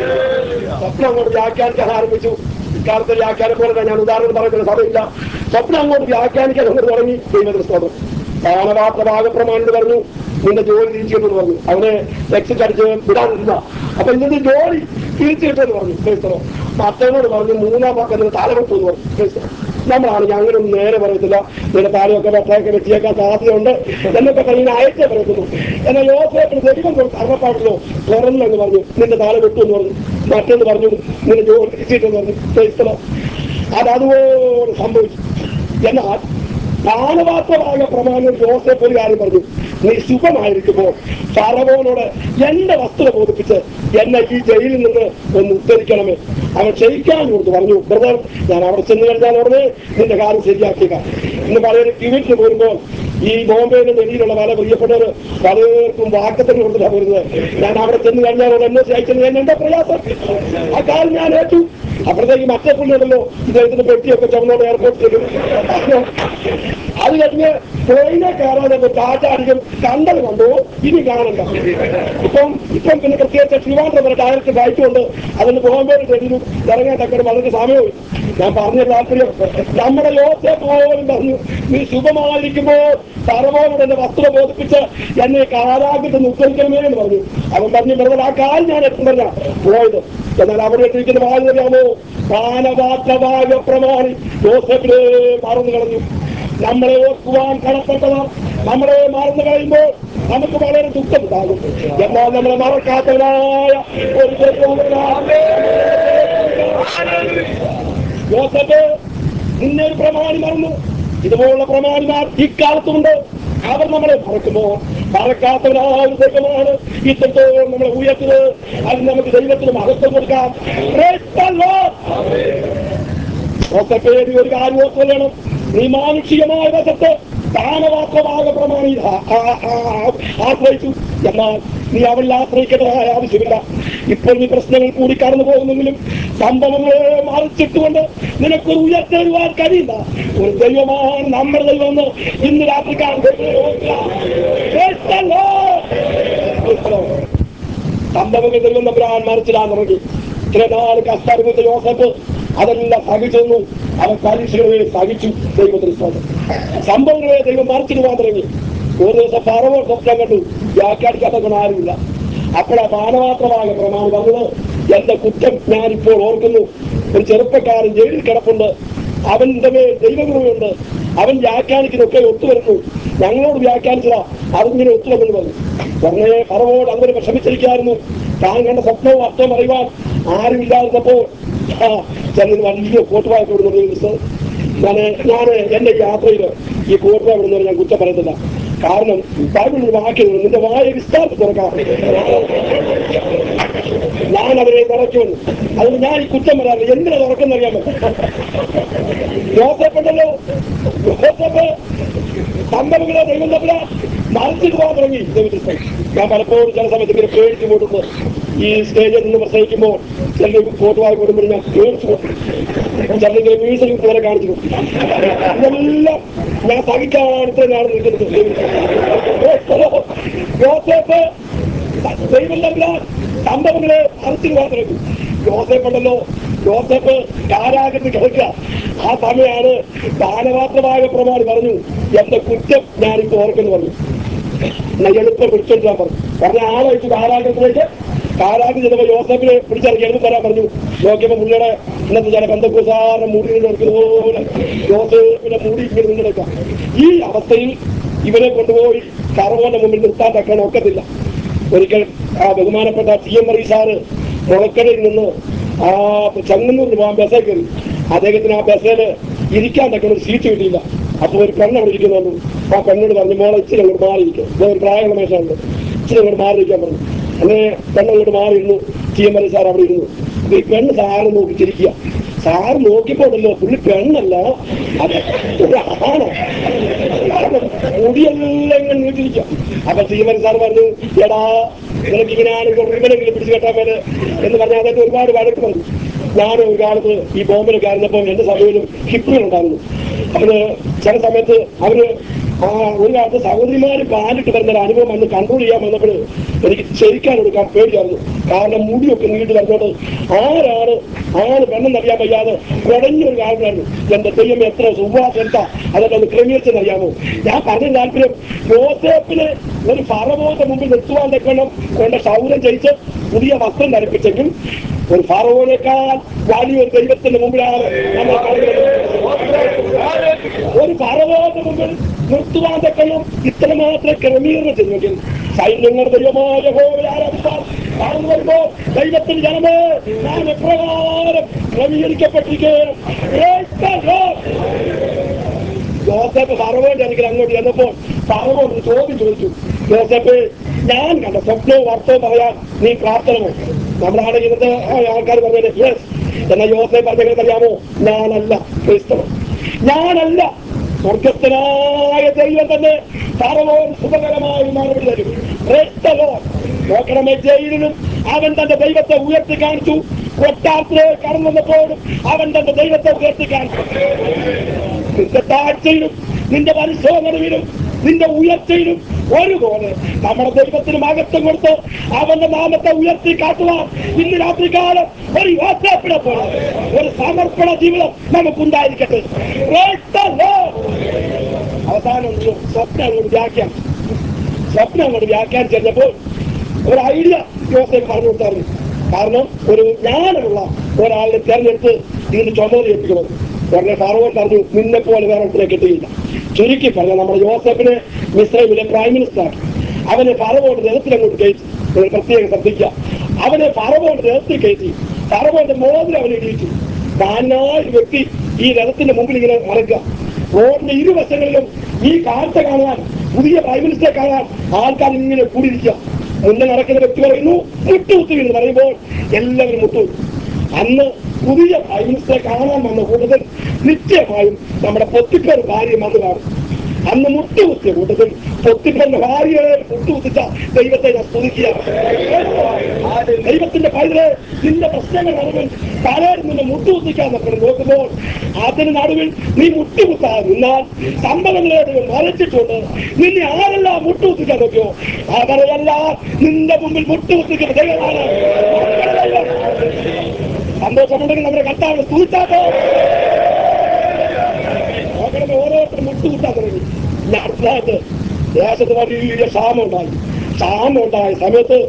സ്വപ്നം അങ്ങോട്ട് വ്യാഖ്യാനിക്കാൻ ആരംഭിച്ചു ഇക്കാലത്തെ വ്യാഖ്യാനം പോലെ തന്നെ ഞാൻ ഉദാഹരണം പറയുന്ന സഭയില്ല സ്വപ്നം അങ്ങോട്ട് വ്യാഖ്യാനിക്കാൻ അങ്ങോട്ട് തുടങ്ങി ദൈവത്തിന് സ്തോത്രം പാനപാത്ര ഭാഗപ്രമാണോട് പറഞ്ഞു നിന്റെ ജോലി തിരിച്ചു പറഞ്ഞു അവനെ എക്സിറ്റ് അടിച്ച് വിടാനില്ല അപ്പൊ ഇന്നത്തെ ജോലി തിരിച്ചു കിട്ടുമെന്ന് പറഞ്ഞു ക്രൈസ്തവം മറ്റവനോട് പറഞ്ഞു മൂന്നാം വാക്ക് തലവെട്ടു എന്ന് പറഞ്ഞു ക്രൈസ്തവം നമ്മളാണെങ്കിൽ അങ്ങനെയൊന്നും നേരെ പറയത്തില്ല നിന്റെ താഴെയൊക്കെ വെട്ടയൊക്കെ വെട്ടിയേക്കാൻ സാധ്യതയുണ്ട് എന്നൊക്കെ പറഞ്ഞ് അയച്ചേ പറയത്തുള്ളൂ എന്നാൽ യോസേപ്പിന് ദൈവം കൊടുത്ത് അറപ്പാടല്ലോ തുറന്നെന്ന് പറഞ്ഞു നിന്റെ താഴെ വെട്ടു എന്ന് പറഞ്ഞു മറ്റൊന്ന് പറഞ്ഞു നിന്റെ ജോലി കിട്ടിയിട്ടെന്ന് പറഞ്ഞു ക്രൈസ്തവ അത് അതുപോലെ സംഭവിച്ചു എന്നാൽ പാനപാത്രമായ പ്രമാണം ജോസഫ് ഒരു കാര്യം പറഞ്ഞു നീ ശുഭമായിരിക്കുമ്പോൾ ഫറവോനോട് എന്റെ വസ്തുത ബോധിപ്പിച്ച് എന്നെ ഈ ജയിലിൽ നിന്ന് ഒന്ന് ഉദ്ധരിക്കണമേ അവൻ ക്ഷയിക്കാൻ കൊടുത്തു പറഞ്ഞു ബ്രദർ ഞാൻ അവിടെ ചെന്ന് കഴിഞ്ഞാൽ ഉടനെ നിന്റെ കാര്യം ശരിയാക്കിയ ഇന്ന് പലരും കിവിറ്റിന് പോരുമ്പോൾ ഈ ബോംബെയിലെ വെളിയിലുള്ള പല പ്രിയപ്പെട്ടവർ പലർക്കും വാക്കത്തിന് കൊടുത്തിട്ടാണ് വരുന്നത് ഞാൻ അവിടെ ചെന്ന് കഴിഞ്ഞാൽ എന്നെ അയച്ചത് ഞാൻ എന്താ പ്രയാസം ആ കാര്യം ഞാൻ ഏറ്റു അപ്പോഴത്തേക്ക് മറ്റേ പുള്ളിയുണ്ടല്ലോ ഇദ്ദേഹത്തിന്റെ പെട്ടിയൊക്കെ ചുമന്നോട് എയർപോർട്ടിൽ അത് കഴിഞ്ഞ് ട്രെയിനെ കയറാതെ കാറ്റാടിക്കും കണ്ടത് കണ്ടു ഇനി കാണണ്ട ഇപ്പം ഇപ്പം പിന്നെ പ്രത്യേകിച്ച് ട്രിവാൻഡ്രം വരെ ഡയറക്റ്റ് ഫ്ലൈറ്റ് കൊണ്ട് അതിന് ബോംബെയിൽ കഴിഞ്ഞു ഇറങ്ങാൻ തക്കന് വളരെ സമയവും ഞാൻ പറഞ്ഞ താല്പര്യം നമ്മുടെ യോസെ പോലും പറഞ്ഞു നീ ശുഭമായിരിക്കുമ്പോൾ സർവോട് എന്റെ വസ്തുത ബോധിപ്പിച്ച് എന്നെ കാലാഗ്രഹത്തിൽ ഉദ്ധരിക്കണമേ എന്ന് പറഞ്ഞു അവൻ പറഞ്ഞു ബ്രദർ ആ കാൽ ഞാൻ എത്തും പറഞ്ഞ പോയത് എന്നാൽ അവിടെ ഇട്ടിരിക്കുന്ന വായു അറിയാമോ പാനപാത്രമായ പ്രമാണി യോസഫിനെ മറന്നു കളഞ്ഞു നമ്മളെ ഓർക്കുവാൻ കടപ്പെട്ടവർ നമ്മളെ മറന്നു കളയുമ്പോൾ നമുക്ക് വളരെ ദുഃഖമുണ്ടാകും എന്നാൽ നമ്മളെ മറക്കാത്തവരായ ഒരു ദൈവമുണ്ടാകും. യോസഫ് നിന്നെ ഒരു പ്രമാണി മറന്നു ഇതുപോലുള്ള പ്രമാണിമാർ ഇക്കാലത്തുണ്ട് അവർ നമ്മളെ മറക്കുമ്പോൾ മറക്കാത്തവരായ ഒരു ദൈവമാണ് ഇത്രത്തോളം നമ്മളെ ഉയർത്തുന്നത് അത് നമുക്ക് ദൈവത്തിന് മഹത്വം കൊടുക്കാം Praise the Lord. ഒക്കെ പേടി ഒരു കാര്യം ഓർത്ത് വേണം നീ മാനുഷികമായ വശത്ത് ദാനവാക്രമായ പ്രമാണി ആ- ആ- ആ- ആശ്രയിച്ചു എന്നാൽ നീ അവരിൽ ആശ്രയിക്കേണ്ടതായ ആവശ്യമില്ല ഇപ്പോൾ നീ പ്രശ്നങ്ങൾ കൂടി കടന്നു പോകുന്നെങ്കിലും സംഭവങ്ങളെ മറിച്ചിട്ടുകൊണ്ട് നിനക്കൊരു ഉയർത്തേരുവാൻ കഴിയില്ല ഒരു ദൈവമാണ് നമ്മുടെ ദൈവം എന്ന് ഇന്ന് രാത്രിക്കാർ സംഭവങ്ങൾ ദൈവം നമ്പരാൻ മറിച്ചിടാൻ തുടങ്ങി ഇത്ര നാൾ കഷ്ടപ്പെടുന്ന യോസഫ് അതെല്ലാം സഹിച്ചു അവൻ പരീക്ഷകളെ സഹിച്ചു ദൈവത്തിന് സ്തോത്രം സംഭവങ്ങളെ ദൈവം മറിച്ചിടുവാൻ തുടങ്ങി ഒരു ദിവസം പറവോ സ്വപ്നം കണ്ടു വ്യാഖ്യാനിക്കാത്ത ആരുമില്ല അപ്പോഴാ പാനമാത്രമായ പ്രമാണം പറഞ്ഞത് എന്റെ കുറ്റം ഞാനിപ്പോൾ ഓർക്കുന്നു ഒരു ചെറുപ്പക്കാരൻ ജയിലിൽ കിടപ്പുണ്ട് അവന്റെ മേൽ ദൈവഗുണമുണ്ട് അവൻ വ്യാഖ്യാനിക്കുന്നൊക്കെ ഒത്തുവരുന്നു ഞങ്ങളോട് വ്യാഖ്യാനിച്ചതാ അതിങ്ങനെ ഒത്തുവന്നു പറഞ്ഞു ഉടനെ പറവോട് അങ്ങനെ വിഷമിച്ചിരിക്കായിരുന്നു താൻ കണ്ട സ്വപ്നവും അർത്ഥം അറിയുവാൻ ആരുമില്ലായിരുന്നപ്പോൾ ആ ചെന്നിന് വലിയ കോട്ടുവായ കൊടുക്കുന്നു ഞാൻ ഞാൻ എന്റെ യാത്രയിൽ ഈ കോട്ടുവായ വിടുന്നവരെ ഞാൻ കുറ്റം പറയത്തില്ല കാരണം ബൈബിളിൽ വാക്യം നിന്റെ വായ വിസ്താരത്തിൽ തുറക്കാം ഞാൻ അവരെ തുറക്കുന്നു അതുകൊണ്ട് ഞാൻ ഈ കുറ്റം പറയാറില്ല എന്തിനാ തുറക്കുന്നറിയാമോ യോസഫുണ്ടല്ലോ യോസഫ് സംഭവങ്ങളെ ദൈവം തമ്മില മറിച്ചിട്ട് പോകാൻ തുടങ്ങി ദൈവത്തിൽ ഞാൻ പലപ്പോഴും ചില സമയത്ത് ഇങ്ങനെ പേടിച്ചു കൊടുത്ത് ഈ സ്റ്റേജിൽ നിന്ന് പ്രസംഗിക്കുമ്പോൾ ചില കോട്ടുവായി കൊടുക്കുമ്പോൾ ഞാൻ പേടിച്ചു കൊടുക്കും ചിലങ്ങനെ മ്യൂസിക് പോലെ കാണിച്ചു കൊടുക്കും ഇതെല്ലാം ഞാൻ സഹിക്കാൻ ഇത്രയാണ് നിൽക്കുന്നത് യോസഫ് ദൈവം തമ്മില സംഭവങ്ങളെ മറിച്ചിട്ട് പോകാൻ തുടങ്ങി യോസഫ് ഉണ്ടല്ലോ യോസഫ് കാരാഗ്രഹത്തിൽ കിടക്കുക ആ സമയമാണ് ദാനപാത്രമായ പ്രമാണി പറഞ്ഞു എന്റെ കുറ്റം ഞാനിപ്പോ ഓർക്കുന്നു പറഞ്ഞു എന്നാ എളുപ്പം പിടിച്ചെടുക്കാൻ പറഞ്ഞു പറഞ്ഞ ആളയച്ചു കാരാഗ്രഹത്തിലേക്ക് കാരാഗ്രഹം ചെന്നപ്പോ യോസഫിനെ പിടിച്ചിറക്കി എളുപ്പം വരാൻ പറഞ്ഞു നോക്കിയപ്പോ പുള്ളിയുടെ ഇന്നത്തെ ചില ബന്ധക്കുസാറിന്റെ മുടി എടുക്കുന്ന പോലെ യോസഫിന്റെ മുടി ഇങ്ങനെ നിന്നെടുക്കാം ഈ അവസ്ഥയിൽ ഇവരെ കൊണ്ടുപോയി കറവോന്റെ മുമ്പിൽ നിർത്താൻ തക്കാൻ ഒക്കത്തില്ല ഒരിക്കൽ ആ ബഹുമാനപ്പെട്ട ടി എം മറി സാറ് മുളക്കടയിൽ നിന്ന് ആ ചങ്ങന്നൂരിന് പോകാൻ ബസ്സിൽ കയറി അദ്ദേഹത്തിന് ആ ബസ്സിൽ ഇരിക്കാൻ തക്ക ഒരു സീറ്റ് കിട്ടിയില്ല അപ്പൊ ഒരു പെണ്ണ് അവിടെ ഇരിക്കുന്നുണ്ട് ആ പെണ്ണോട് പറഞ്ഞു മോളെ ഇച്ചിരി അങ്ങോട്ട് മാറിയിരിക്കും ഒരു പ്രായമുള്ള മേശമുണ്ട് ഇച്ചിരി അങ്ങോട്ട് മാറിയിരിക്കാൻ പറഞ്ഞു അങ്ങനെ പെണ്ണങ്ങോട്ട് മാറിയിരുന്നു ടി എം മറി സാർ അവിടെ ഇരുന്നു അപ്പൊ ഈ പെണ്ണ് സാറ് നോക്കി ചിരിക്കുക സാർ നോക്കിപ്പോണ്ടല്ലോ പുള്ളി പെണ്ണല്ല അത് ഒരാണ് കാരണം മുടിയെല്ലാം ഇങ്ങനെ നീട്ടിരിക്കുക അപ്പൊ ശ്രീമൻ സാർ പറഞ്ഞു എടാ നിനക്ക് ഇങ്ങനെയാണ് റിബനെങ്കിലും പിടിച്ചു കെട്ടാൻ മേലെ എന്ന് പറഞ്ഞാൽ അതൊക്കെ ഒരുപാട് വഴക്ക് പറഞ്ഞു ഞാൻ ഒരു കാലത്ത് ഈ ബോംബിൽ കയറുന്നപ്പോൾ എന്റെ സഭയിലും ഹിപ്പികളുണ്ടായിരുന്നു അവര് ചില സമയത്ത് അവര് ആ ഒരു കാലത്ത് സഹോദരിമാര് പാലിട്ട് വരുന്ന ഒരു അനുഭവം അന്ന് കൺട്രോൾ ചെയ്യാൻ വന്നപ്പോൾ എനിക്ക് ശരിക്കാൻ എടുക്കാൻ പേടിയായിരുന്നു കാരണം മുടിയൊക്കെ നീണ്ടു വരുന്നോണ്ട് ആരാണ് ആര് പെണ്ണെന്നറിയാൻ വയ്യാതെ കുടഞ്ഞൊരു കാരണമായിരുന്നു എന്റെ ദൈവം എത്ര സുവാസം എന്താ അതൊക്കെ ഒന്ന് ക്രമീകരിച്ചെന്നറിയാമോ ഞാൻ പറഞ്ഞ താല്പര്യം യോസേപ്പിന് ഒരു ഫറവോന്റെ മുമ്പിൽ നിർത്തുവാൻ തക്കണം കൊണ്ട് ശൗര്യം ജയിച്ച് പുതിയ വസ്ത്രം ധരിപ്പിച്ചെങ്കിൽ ഒരു ഫറവോനേക്കാൾ വലിയൊരു ദൈവത്തിന്റെ മുമ്പിലാണ് നമ്മൾ കളിക്കുന്നത് ഒരു പറവോന്റെ മുമ്പിൽ നിർത്തുവാൻ തക്കണം ഇത്രമാത്രം ക്രമീകരണം ചെയ്തെങ്കിൽ സൈന്യങ്ങളുടെ ദൈവമായ യഹോവയെ ആരാധിപ്പാൻ കടന്നു വരുമ്പോൾ ദൈവത്തിന്റെ ജനമേ ഞാൻ എപ്രകാരം ക്രമീകരിക്കപ്പെട്ടിരിക്കുകയാണ് Praise the Lord. യോസഫ് പറവോന്റെ അടുക്കൽ അങ്ങോട്ട് ചെന്നപ്പോൾ പറവോട് ഒരു ചോദ്യം ചോദിച്ചു യോസഫ് ഞാൻ കണ്ട സ്വപ്നവും അർത്ഥവും പറയാൻ നീ പ്രാർത്ഥനമോ നമ്മുടെ ആടെ ഇന്നത്തെ ആൾക്കാർ പറഞ്ഞത് യെസ് എന്നാൽ യോസഫ് പറഞ്ഞത് അറിയാമോ ഞാനല്ല ക്രിസ്തവൻ ഞാനല്ല സ്വർഗസ്ഥനായ ദൈവം തന്നെ പറവോൻ സുഖകരമായ ഒരു മറുപടി തരും Praise the Lord. നോക്കണമേ ജയിലിലും അവൻ തന്റെ ദൈവത്തെ ഉയർത്തി കാണിച്ചു കൊട്ടാരത്തിലേക്ക് കടന്നു വന്നപ്പോഴും അവൻ തന്റെ ദൈവത്തെ ഉയർത്തി കാണിച്ചു നിന്റെ താഴ്ചയിലും നിന്റെ പരിശോധനയിലും നിന്റെ ഉയർച്ചയിലും ഒരുപോലെ നമ്മുടെ ദൈവത്തിന് മകത്വം കൊടുത്ത് അവന്റെ നാമത്തെ ഉയർത്തി കാട്ടുവാൻ ഇന്ന് രാത്രികാലം ഒരു യോസേപ്പിനെ പോലെ ഒരു സമർപ്പണ ജീവിതം നമുക്കുണ്ടായിരിക്കട്ടെ Praise the Lord. അവസാനം ഒരു സ്വപ്നം അങ്ങോട്ട് വ്യാഖ്യാനം സ്വപ്നം അങ്ങോട്ട് വ്യാഖ്യാനം ചെന്നപ്പോൾ ഒരു ഐഡിയ യോസേഫ് പറഞ്ഞു കൊടുത്തായിരുന്നു കാരണം ഒരു ജ്ഞാനമുള്ള ഒരാളിനെ തെരഞ്ഞെടുത്ത് ഇതിന് ചുമതല ഏൽപ്പിക്കണം ഉടനെ ഫാറോൻ പറഞ്ഞു നിന്നെ പോലെ വേറെ ഒന്നിനെ കിട്ടുകയില്ല ചുരുക്കി പറഞ്ഞ നമ്മുടെ യോസഫിനെ മിസ്രൈമിലെ പ്രൈം മിനിസ്റ്റർ ആക്കി അവനെ ഫറവോന്റെ രഥത്തിൽ അങ്ങോട്ട് കയറ്റി നിങ്ങൾ പ്രത്യേകം ശ്രദ്ധിക്കുക അവനെ ഫറവോന്റെ രഥത്തിൽ കയറ്റി ഫറവോന്റെ മോതിരം അവനെ ഇടിയിച്ചു മാനായ ഒരു വ്യക്തി ഈ രഥത്തിന്റെ മുമ്പിൽ ഇങ്ങനെ നടക്കുക റോഡിന്റെ ഇരുവശങ്ങളിലും ഈ കാഴ്ച കാണാൻ പുതിയ പ്രൈം മിനിസ്റ്ററെ കാണാൻ ആൾക്കാർ ഇങ്ങനെ കൂടിയിരിക്കുക മുന്നേ നടക്കുന്ന വ്യക്തി പറയുന്നു മുട്ടുകുത്തി എന്ന് പറയുമ്പോൾ എല്ലാവരും മുട്ടുകുത്തി അന്ന് പുതിയ പ്രൈം മിനിസ്റ്ററെ കാണാൻ വന്ന കൂട്ടത്തിൽ നിശ്ചയമായും നമ്മുടെ പൊത്തിപ്പേർ ഭാര്യ വന്ന് കാണും അന്ന് മുട്ടുകുത്തിയ കൂട്ടത്തിൽ പൊത്തിപ്പന്റെ ഭാര്യയെ മുട്ടുകുത്തിച്ച ദൈവത്തെ ഞാൻ സ്തുതിക്കുകയാണ് ദൈവത്തിന്റെ പൈതലെ നിന്റെ പ്രശ്നങ്ങൾ നടുവിൽ പലരും നിന്നെ മുട്ടുകുത്തിക്കാൻ നമ്മൾ നോക്കുമ്പോൾ അതിന് നടുവിൽ നീ മുട്ടുകുത്താതെ നിന്നാൽ സംഭവങ്ങളെ ദൈവം മറച്ചിട്ടുണ്ട് നിന്നെ ആരെല്ലാം മുട്ടുകുത്തിക്കാൻ നോക്കിയോ അവരെല്ലാം നിന്റെ മുമ്പിൽ മുട്ടുകുത്തിക്കുന്ന ദൈവമാണ് നമ്മുടെ ദൈവം. സന്തോഷമുണ്ടെങ്കിൽ നമ്മുടെ കർത്താവിനെ സ്തുതിച്ചാട്ടോ നോക്കണമേ ഓരോരുത്തരും മുട്ടുകുത്താൻ തുടങ്ങി ഇനി അടുത്തതായിട്ട് ദേശത്ത് വലിയ ക്ഷാമം ഉണ്ടായി ക്ഷാമം ഉണ്ടായ സമയത്ത്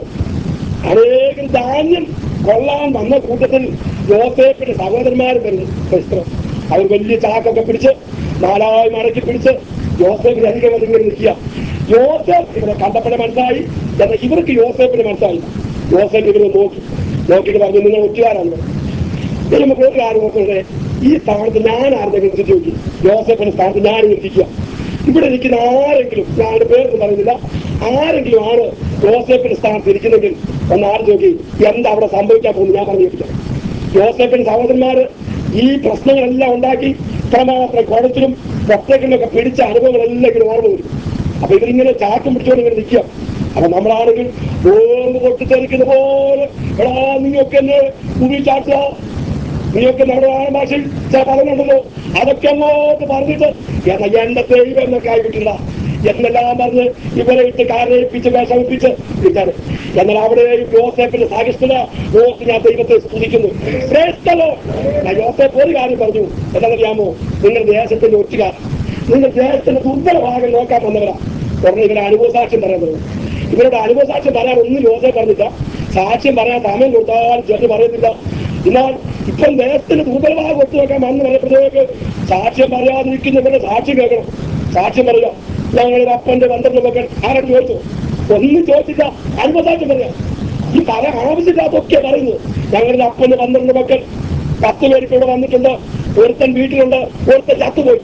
അനേകം ധാന്യം കൊള്ളാൻ വന്ന കൂട്ടത്തിൽ യോസേപ്പിന്റെ സഹോദരന്മാരും വരുന്നു ക്രിസ്തു അവർ വലിയ ചാക്കൊക്കെ പിടിച്ച് നാലായി മടക്കി പിടിച്ച് യോസേപ്പിന് അധികം അതിങ്ങനെ നിൽക്കുക യോസേഫ് ഇവരെ കണ്ടപ്പോഴെ മനസ്സിലായി എന്നാൽ ഇവർക്ക് യോസേപ്പിന് മനസ്സിലായി യോസേഫ് ഇവരെ നോക്കി നോക്കിയിട്ട് പറഞ്ഞു നിങ്ങൾ ഒറ്റുകാരാണ് ഇനി നമുക്ക് ഒരു കാര്യം നോക്കുന്നത് ഈ സ്ഥാനത്ത് ഞാൻ ആരുടെങ്കിലും ചിന്തിച്ച് നോക്കി യോസഫിന്റെ സ്ഥാനത്ത് ഞാൻ എത്തിക്കുക ഇവിടെ ഇരിക്കുന്ന ആരെങ്കിലും ഞാൻ പേരൊന്നും പറയുന്നില്ല ആരെങ്കിലും ആണ് യോസഫിന്റെ സ്ഥാനത്ത് ഇരിക്കുന്നെങ്കിൽ ഒന്ന് ആര് നോക്കി എന്താ അവിടെ സംഭവിക്കാൻ പോകുന്നു ഞാൻ പറഞ്ഞു കേൾപ്പിക്കാം യോസഫിന്റെ സഹോദരന്മാര് ഈ പ്രശ്നങ്ങളെല്ലാം ഉണ്ടാക്കി ഇത്രമാത്രം കുളത്തിലും പൊട്ടക്കിലൊക്കെ പിടിച്ച അനുഭവങ്ങളെല്ലാം ഇങ്ങനെ ഓർമ്മ വരും അപ്പൊ ഇവരിങ്ങനെ ചാക്കം പിടിച്ചോണ്ട് ഇങ്ങനെ നിൽക്കുക അപ്പൊ നമ്മളാണെങ്കിൽ ബോംബ് പൊട്ടിത്തെറിക്കുന്ന പോലെ എടാ നീയൊക്കെ എന്നെ ഉപയോഗിച്ചാട്ടുക നീയൊക്കെ നമ്മുടെ ആ ഭാഷയിൽ ചില പദങ്ങളുണ്ടല്ലോ അതൊക്കെ അങ്ങോട്ട് പറഞ്ഞിട്ട് എന്നാ എന്റെ ദൈവം എന്നൊക്കെ ആയിട്ടില്ല എന്നെല്ലാം പറഞ്ഞ് ഇവരെ ഇട്ട് കാരയിപ്പിച്ച് വിഷമിപ്പിച്ച് വിട്ടാണ് എന്നാൽ അവിടെ യോസേപ്പിന്റെ സാഹിഷ്ണത ഓർത്ത് ഞാൻ ദൈവത്തെ സ്തുതിക്കുന്നു ശ്രേഷ്ഠലോ ഞാൻ യോസേപ്പ് ഒരു കാര്യം പറഞ്ഞു എന്താണെന്നറിയാമോ നിങ്ങൾ ദേശത്തിന്റെ ഒറ്റുകാർ നിങ്ങൾ ദേശത്തിന്റെ ദുർബല ഭാഗം നോക്കാൻ വന്നവരാ ഉടനെ ഇവരെ അനുഭവ സാക്ഷ്യം പറയാൻ തുടങ്ങി ഇവരുടെ അനുഭവ സാക്ഷ്യം പറയാൻ ഒന്നും യോസേപ്പ് പറഞ്ഞില്ല സാക്ഷ്യം പറയാൻ സമയം കൊടുത്താൽ ചെറിയ പറയുന്നില്ല എന്നാൽ ഇപ്പം ദേശത്തിന് ദുർബലമായ ഒത്തു നോക്കാൻ വന്ന് പറഞ്ഞപ്പോഴത്തേക്ക് സാക്ഷ്യം പറയാതിരിക്കുന്നവരുടെ സാക്ഷ്യം കേൾക്കണം സാക്ഷ്യം പറയുക ഞങ്ങളുടെ അപ്പന്റെ പന്ത്രണ്ട് മക്കൾ ആരോട് ചോദിച്ചു ഒന്നും ചോദിച്ചില്ല അനുഭവസാക്ഷ്യം പറയാം ഈ പല ആവശ്യമില്ലാത്തൊക്കെ പറയുന്നത് ഞങ്ങളുടെ അപ്പന്റെ പന്ത്രണ്ട് മക്കൾ പത്ത് പേർക്ക് ഇവിടെ വന്നിട്ടുണ്ട് ഒരുത്തൻ വീട്ടിലുണ്ട് ഒരുത്തൻ ചത്തുപോയി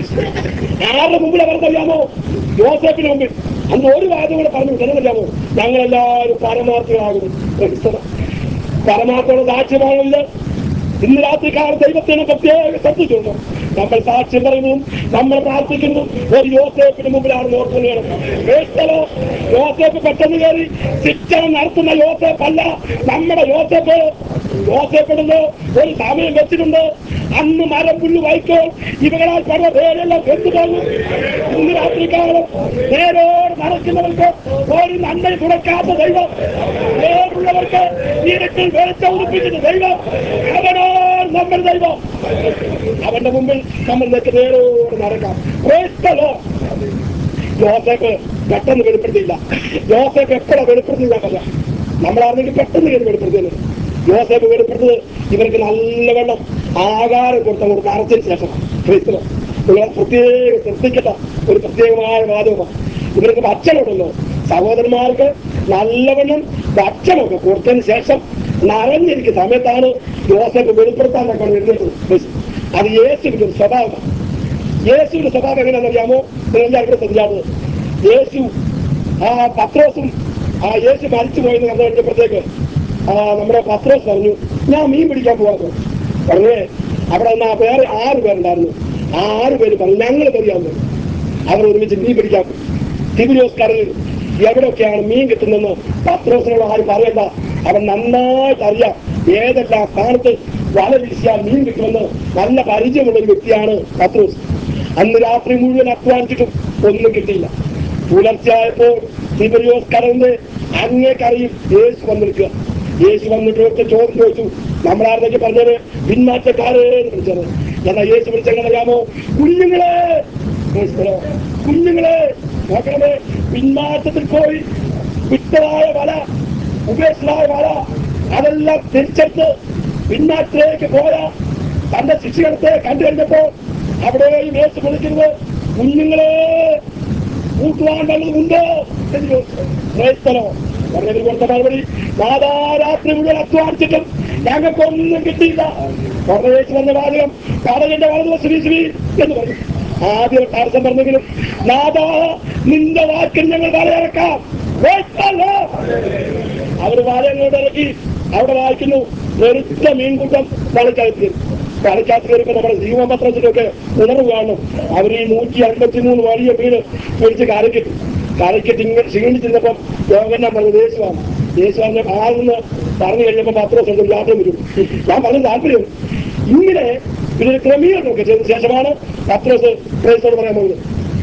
ആരുടെ മുമ്പിൽ അവർക്കറിയാമോ യോസേപ്പിന് മുമ്പിൽ അന്ന് ഒരു വാദം കൂടെ പറഞ്ഞു എന്നറിയാമോ ഞങ്ങളെല്ലാവരും പരമാർത്ഥികളാകുന്നു ക്രിസ്തവ പരമാർത്ഥമുള്ള സാക്ഷ്യമാണല്ലോ ഇന്ന് രാത്രിക്കാലം ദൈവത്തിന് പ്രത്യേക ശ്രദ്ധിച്ചുണ്ട് നമ്മൾ സാക്ഷ്യം പറയുന്നതും നമ്മൾ പ്രാർത്ഥിക്കുന്നതും ഒരു യോസേപ്പിന് മുമ്പിലാണ് നോക്കുന്നത് ക്രൈസ്തവോ യോസേപ്പ് പെട്ടെന്ന് കയറി ശിക്ഷണം നടത്തുന്ന യോസേപ്പ് അല്ല നമ്മുടെ യോസേപ്പ് യോസേപ്പിടുന്നു ഒരു സമയം വെച്ചിട്ടുണ്ട് അന്ന് മരം പുല്ല് വൈക്കോൾ ഇവകളാൽ പല പേരെല്ലാം കെട്ടുപോകും ഇന്ന് രാത്രിക്കാലം നേരോട് നടക്കുന്നവർക്ക് ഒരു നന്മ തുറക്കാത്ത ദൈവം നേരുള്ളവർക്ക് ഇരുട്ടിൽ വെളിച്ചം ഉറപ്പിക്കുന്ന ദൈവം അവനാണ് നമ്മുടെ ദൈവം അവന്റെ മുമ്പിൽ നമ്മൾ നിൽക്ക് നേരോട് നടക്കാം Praise the Lord. യോസേഫ് പെട്ടെന്ന് വെളിപ്പെടുത്തിയില്ല യോസേഫ് എപ്പോഴാണ് വെളിപ്പെടുത്തിയില്ല പറയാം നമ്മളാണെങ്കിൽ പെട്ടെന്ന് കയറി വെളിപ്പെടുത്തിയത് യോസേഫ് വെളിപ്പെടുത്തത് ഇവർക്ക് നല്ലവണ്ണം ആകാരം കൊടുത്ത കൊടുത്ത് അറച്ചതിന് ശേഷം ക്രിസ്തു നിങ്ങൾ പ്രത്യേക ശ്രദ്ധിക്കട്ട ഒരു പ്രത്യേകമായ വാദവുമാണ് ഇവർക്ക് ഭക്ഷണമുണ്ടല്ലോ സഹോദരന്മാർക്ക് നല്ലവണ്ണം ഭക്ഷണമൊക്കെ കൊടുത്തതിന് ശേഷം നിറഞ്ഞിരിക്കുന്ന സമയത്താണ് യോസഫ് വെളിപ്പെടുത്താനൊക്കെ എഴുന്നേറ്റത് അത് യേശുവിന്റെ ഒരു സ്വഭാവമാണ് യേശുവിന്റെ സ്വഭാവം എങ്ങനെയാണെന്ന് അറിയാമോ നിങ്ങൾ എല്ലാവരും ശ്രദ്ധിക്കാത്തത് യേശു ആ പത്രോസും ആ യേശു മരിച്ചു പോയെന്ന് കണ്ടു കഴിഞ്ഞപ്പോഴത്തേക്ക് ആ നമ്മുടെ പത്രോസ് പറഞ്ഞു ഞാൻ മീൻ പിടിക്കാൻ പോവാന്ന് പറഞ്ഞേ അവിടെ നിന്ന് ആ വേറെ ആറ് പേരുണ്ടായിരുന്നു ആ ആറ് പേര് പറഞ്ഞു ഞങ്ങൾ പറയാമെന്ന് അവർ ഒരുമിച്ച് മീൻ പിടിക്കാൻ പോയി തിബിരിയോസ് കടലിൽ എവിടെയൊക്കെയാണ് മീൻ കിട്ടുന്നതെന്ന് പത്രോസിനോട് ആരും പറയണ്ട അവൻ നന്നായിട്ട് അറിയാം ഏതെല്ലാം സ്ഥാനത്ത് വല വീശിയാൽ മീൻ കിട്ടുമെന്ന് നല്ല പരിചയമുള്ള ഒരു വ്യക്തിയാണ് പത്രോസ് അന്ന് രാത്രി മുഴുവൻ അധ്വാനിച്ചിട്ടും ഒന്നും കിട്ടിയില്ല പുലർച്ചയായപ്പോൾ തിബരിയോസ് കടലിന്റെ അങ്ങേ കരയിൽ യേശു വന്നിരിക്കുക യേശു വന്നിട്ട് ഒറ്റ ചോദ്യം ചോദിച്ചു നമ്മളാർന്നൊക്കെ പറഞ്ഞത് പിന്മാറ്റക്കാരെ എന്ന് വിളിച്ചത് എന്നാൽ യേശു വിളിച്ചെങ്ങനെയാമോ കുഞ്ഞുങ്ങളെ Praise the Lord. കുഞ്ഞുങ്ങളെ നോക്കണമേ പിന്മാറ്റത്തിൽ പോയി വിട്ടതായ വല ഉപേക്ഷതായ വല അതെല്ലാം തിരിച്ചെടുത്ത് പിന്നാറ്റിലേക്ക് പോയ തന്റെ ശിക്ഷകത്തെ കണ്ടു കഴിഞ്ഞപ്പോ അവിടെയും യേശു വിളിക്കുന്നത് കുഞ്ഞുങ്ങളെ കൂട്ടുവാൻ വല്ലതുമുണ്ടോ എന്ന് ചോദിച്ചു ക്രൈസ്തലോ പറഞ്ഞതിന് കൊടുത്ത മറുപടി നാദാ രാത്രി മുഴുവൻ അധ്വാനിച്ചിട്ടും ഞങ്ങൾക്കൊന്നും കിട്ടിയില്ല പുറത്തേക്ക് വന്ന വാചകം കടലിന്റെ വലതുവശം ശ്രീ എന്ന് പറഞ്ഞു ആദ്യം താരസം പറഞ്ഞെങ്കിലും നാദാ നിന്റെ വാക്കിൽ ഞങ്ങൾ വലയിറക്കാം ക്രൈസ്തലോ അവർ വാലയങ്ങളോട് ഇറക്കി അവിടെ വായിക്കുന്നു വെറുത്ത മീൻകൂട്ടം കളിക്കകത്ത് കളിക്കകത്ത് കയറിയപ്പോ നമ്മുടെ ജീവപത്രത്തിലൊക്കെ ഉണർവ് കാണും അവർ ഈ നൂറ്റി അൻപത്തി മൂന്ന് വലിയ മീന് പിടിച്ച് കരക്കിട്ടു കരക്കിട്ട് ഇങ്ങനെ ക്ഷീണിച്ചിരുന്നപ്പം യോഗന പറഞ്ഞത് യേശുവാണ് യേശുവാനെ ആണെന്ന് പറഞ്ഞു കഴിഞ്ഞപ്പോ പത്ര സ്വന്തം യാത്ര വരും ഞാൻ പറഞ്ഞ താല്പര്യം ഇങ്ങനെ ഇതിന് ക്രമീകരണമൊക്കെ ചെയ്ത ശേഷമാണ് പത്രോസ് ക്രൈസ്തവോട് പറയാൻ പോകുന്നത്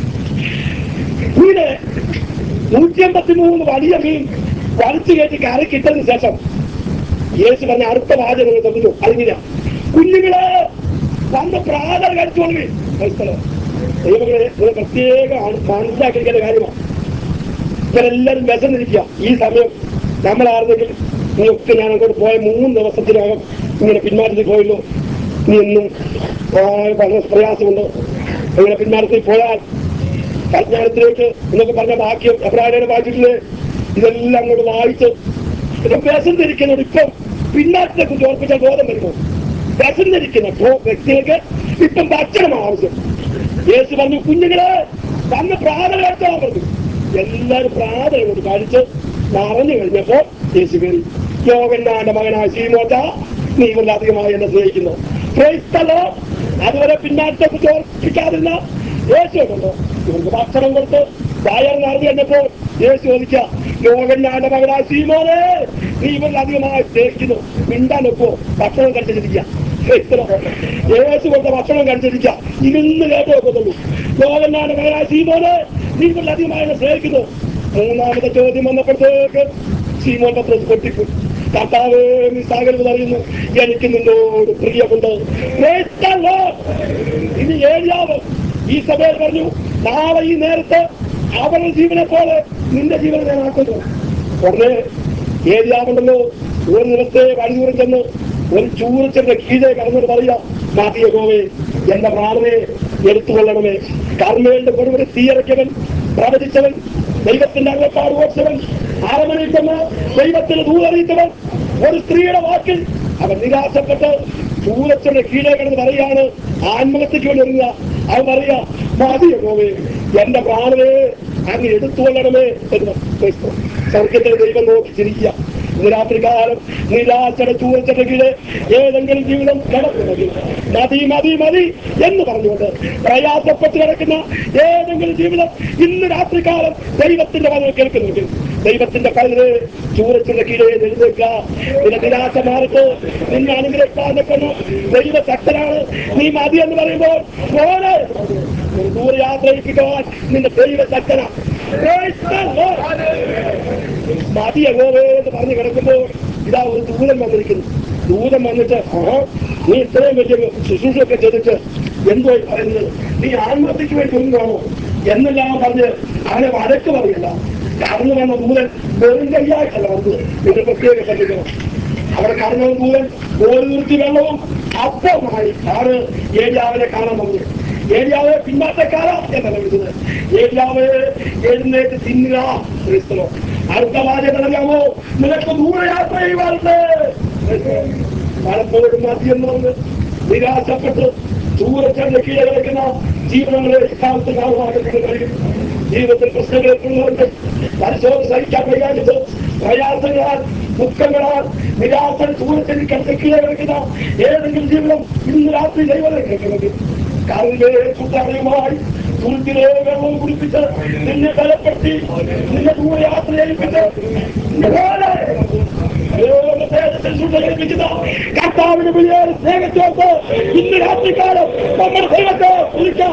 ഇങ്ങനെ നൂറ്റി അമ്പത്തി മൂന്ന് വലിയ മീൻ വലിച്ചു കയറ്റി കരക്കിട്ടതിന് ശേഷം യേശു പറഞ്ഞ അടുത്ത വാചകം ശ്രദ്ധിച്ചു അതിങ്ങനെ കുഞ്ഞുങ്ങളെ വന്ന് പ്രാതൽ കഴിച്ചോളി ദൈവങ്ങളെ ഇത് പ്രത്യേകം മനസ്സിലാക്കിയിരിക്കേണ്ട കാര്യമാണ് ഇവരെല്ലാരും വിശന്നിരിക്കുക ഈ സമയം നമ്മളായിരുന്നെങ്കിൽ നീയൊക്കെ ഞാൻ അങ്ങോട്ട് പോയ മൂന്ന് ദിവസത്തിനകം ഇങ്ങനെ പിന്മാറ്റത്തിൽ പോയല്ലോ നീ എന്നും ആ, വളരെ പ്രയാസമുണ്ട് ഇങ്ങനെ പിന്മാറ്റത്തിൽ പോയാൽ പരിജ്ഞാനത്തിലേക്ക് എന്നൊക്കെ പറഞ്ഞ വാക്യം എബ്രാഹിയുടെ വായിച്ചിട്ടില്ലേ ഇതെല്ലാം അങ്ങോട്ട് വായിച്ച് ഇത് വിശന്നിരിക്കുന്നവർ ഇപ്പം പിന്നാറ്റിനെ കുറിച്ച് ഓർപ്പിച്ചാൽ ബോധം വരുമോ വിശന്നിരിക്കുന്ന ഭോ- വ്യക്തികൾക്ക് ഇപ്പം ഭക്ഷണമാണ് ആവശ്യം യേശു പറഞ്ഞു കുഞ്ഞുങ്ങളെ വന്ന് പ്രാർത്ഥന കഴിച്ചോളാൻ പറഞ്ഞു എല്ലാവരും പ്രാർത്ഥന കൊണ്ട് കഴിച്ച് നിറഞ്ഞു കഴിഞ്ഞപ്പോ യേശു കയറി യോഗന്നാന്റെ മകനായ ശ്രീമോച്ച നീ ഇവരുടെ അധികമായി എന്നെ സ്നേഹിക്കുന്നു Praise the Lord. അതുവരെ പിന്നാറ്റത്തെ കുറിച്ച് ഓർപ്പിക്കാതിരുന്ന യേശു ഉണ്ടല്ലോ ഇവർക്ക് ഭക്ഷണം കൊടുത്ത് വയർ നിറഞ്ഞു കഴിഞ്ഞപ്പോൾ യേശു ചോദിക്കുക യോഗന്നാന്റെ മകനായ ശ്രീമോനെ നീ ഇവരുടെ അധികമായി സ്നേഹിക്കുന്നു മിണ്ടാൻ വെക്കോ ഭക്ഷണം കഴിച്ചിരിക്കുക യേശു കൊടുത്ത ഭക്ഷണം കഴിച്ചിരിക്കുക ഇരുന്ന് കേട്ടോ വെക്കത്തുള്ളൂ യോഗന്നാന്റെ മകനായ ശ്രീമോനെ നീ ഇവരുടെ അധികമായി എന്നെ സ്നേഹിക്കുന്നു മൂന്നാമത്തെ ചോദ്യം വന്നപ്പോഴത്തേക്ക് ശ്രീമോൻ പത്രോസ് പൊട്ടിപ്പോയി കർത്താവേ നീ സാഗരത് അറിയുന്നു എനിക്ക് നിന്നോട് പ്രിയമുണ്ട് Praise the Lord. ഇനി ഏഴിയാവ് ഈ സഭയിൽ പറഞ്ഞു നാളെ ഈ നേരത്ത് അവരുടെ ജീവനെ പോലെ നിന്റെ ജീവനെ ഞാൻ ആക്കുന്നു ഉടനെ ഏരിയാവുണ്ടല്ലോ ഒരു ദിവസത്തെ വഴിദൂരം ചെന്ന് ഒരു ചൂരച്ചന്റെ കീഴെ കടന്നിട്ട് പറയാ മാതിയ ഗോവേ എന്റെ പ്രാണനെ എടുത്തുകൊള്ളണമേ കർമ്മയുടെ കൊടുവരെ തീയറയ്ക്കവൻ പ്രവചിച്ചവൻ ദൈവത്തിന്റെ അംഗപ്പാട് ഓടിച്ചവൻ അരമനയിൽ ചെന്ന് ദൈവത്തിന് ദൂരറിയിച്ചവൻ ഒരു സ്ത്രീയുടെ വാക്കിൽ അവൻ നിരാശപ്പെട്ട് ചൂരച്ചന്റെ കീഴെ കിടന്ന് പറയാണ് ആത്മഹത്യക്ക് വേണ്ടി ഒരുങ്ങുക അവൻ പറയാ മതിയ ഗോവേ എന്റെ പ്രാണനെ അങ്ങ് എടുത്തുകൊള്ളണമേ എന്ന് ക്രിസ്തു. സ്വർഗത്തിലെ ദൈവം നോക്കി ചിരിക്കുക ഇന്ന് രാത്രി കാലം നിരാശയുടെ ചൂരച്ചയുടെ കീഴെ ഏതെങ്കിലും ജീവിതം കിടക്കുന്നെങ്കിൽ മതി മതി മതി എന്ന് പറഞ്ഞുകൊണ്ട് പ്രയാസപ്പെട്ട് കിടക്കുന്ന ഏതെങ്കിലും ജീവിതം ഇന്ന് രാത്രി കാലം ദൈവത്തിന്റെ വചനം കേൾക്കുന്നെങ്കിൽ ദൈവത്തിന്റെ കയ്യില് ചൂരത്തിന്റെ കീഴെ എഴുന്നേൽക്കുക നിന്റെ നിരാശ മാറിട്ട് നിന്നെ അനുഗ്രഹിക്കാൻ നിൽക്കുന്നു ദൈവ ശക്തനാണ് നീ മതി എന്ന് പറയുമ്പോൾ പോലെ ഒരു ദൂരയാത്രയ്ക്ക് പോകാൻ നിന്റെ ദൈവ ശക്തനാണ് Praise the Lord. മതി എങ്ങോവേ എന്ന് പറഞ്ഞു കിടക്കുമ്പോൾ ഇതാ ഒരു ദൂതൻ വന്നിരിക്കുന്നു ദൂതൻ വന്നിട്ട് ആ നീ ഇത്രയും വലിയ ശുശ്രൂഷയൊക്കെ ചെയ്തിട്ട് എന്തോ ഈ പറയുന്നത് നീ ആത്മഹത്യക്ക് വേണ്ടി ഒന്നാണോ എന്നെല്ലാം പറഞ്ഞ് അവനെ വഴക്ക് പറയില്ല കടന്നു വന്ന ദൂതൻ വെറും കൈയായിട്ടല്ല വന്നത് ഇത് പ്രത്യേക ശ്രദ്ധിക്കണം അവിടെ കടന്നു വന്ന ദൂതൻ ഒരു നിർത്തി വെള്ളവും അപ്പമായി ആണ് ഏരിയാവിനെ കാണാൻ വന്നത് ഏരിയാവ് പിന്നാട്ടക്കാരാ എന്നല്ല വിളിച്ചത് ഏരിയാവ് എഴുന്നേറ്റ് തിന്നുക ക്രിസ്തലോ അടുത്ത വാചകം അറിയാമോ നിനക്ക് ദൂരയാത്ര ചെയ്യുവാറുണ്ട് പലപ്പോഴും മദ്യം വന്ന് നിരാശപ്പെട്ട് ദൂരച്ചെന്ന് കീഴെ കിടക്കുന്ന ജീവനങ്ങളെ ഇക്കാലത്ത് കാണുവാനായിട്ട് കഴിയും ജീവിതത്തിൽ പ്രശ്നങ്ങൾ എത്തുന്നവർക്ക് പരിശോധന സഹിക്കാൻ കഴിയാഞ്ഞിട്ട് പ്രയാസങ്ങളാൽ ദുഃഖങ്ങളാൽ നിരാശ ദൂരത്തിന് കിടന്ന് കീഴെ കിടക്കുന്ന ഏതെങ്കിലും ജീവിതം ഇന്ന് രാത്രി ദൈവത്തെ കേൾക്കുന്നത് കാലിലെ ചുട്ടറിയുമായി തുരുത്തിലെ വെള്ളം കുടിപ്പിച്ച് നിന്നെ ബലപ്പെടുത്തി നിന്നെ ദൂരയാത്ര ഏൽപ്പിച്ച് നിങ്ങളെ കർത്താവിന് വലിയ സ്നേഹത്തോട്ട് ഇന്ന് രാത്രികാലം നമ്മുടെ ദൈവത്തെ വിളിക്കാം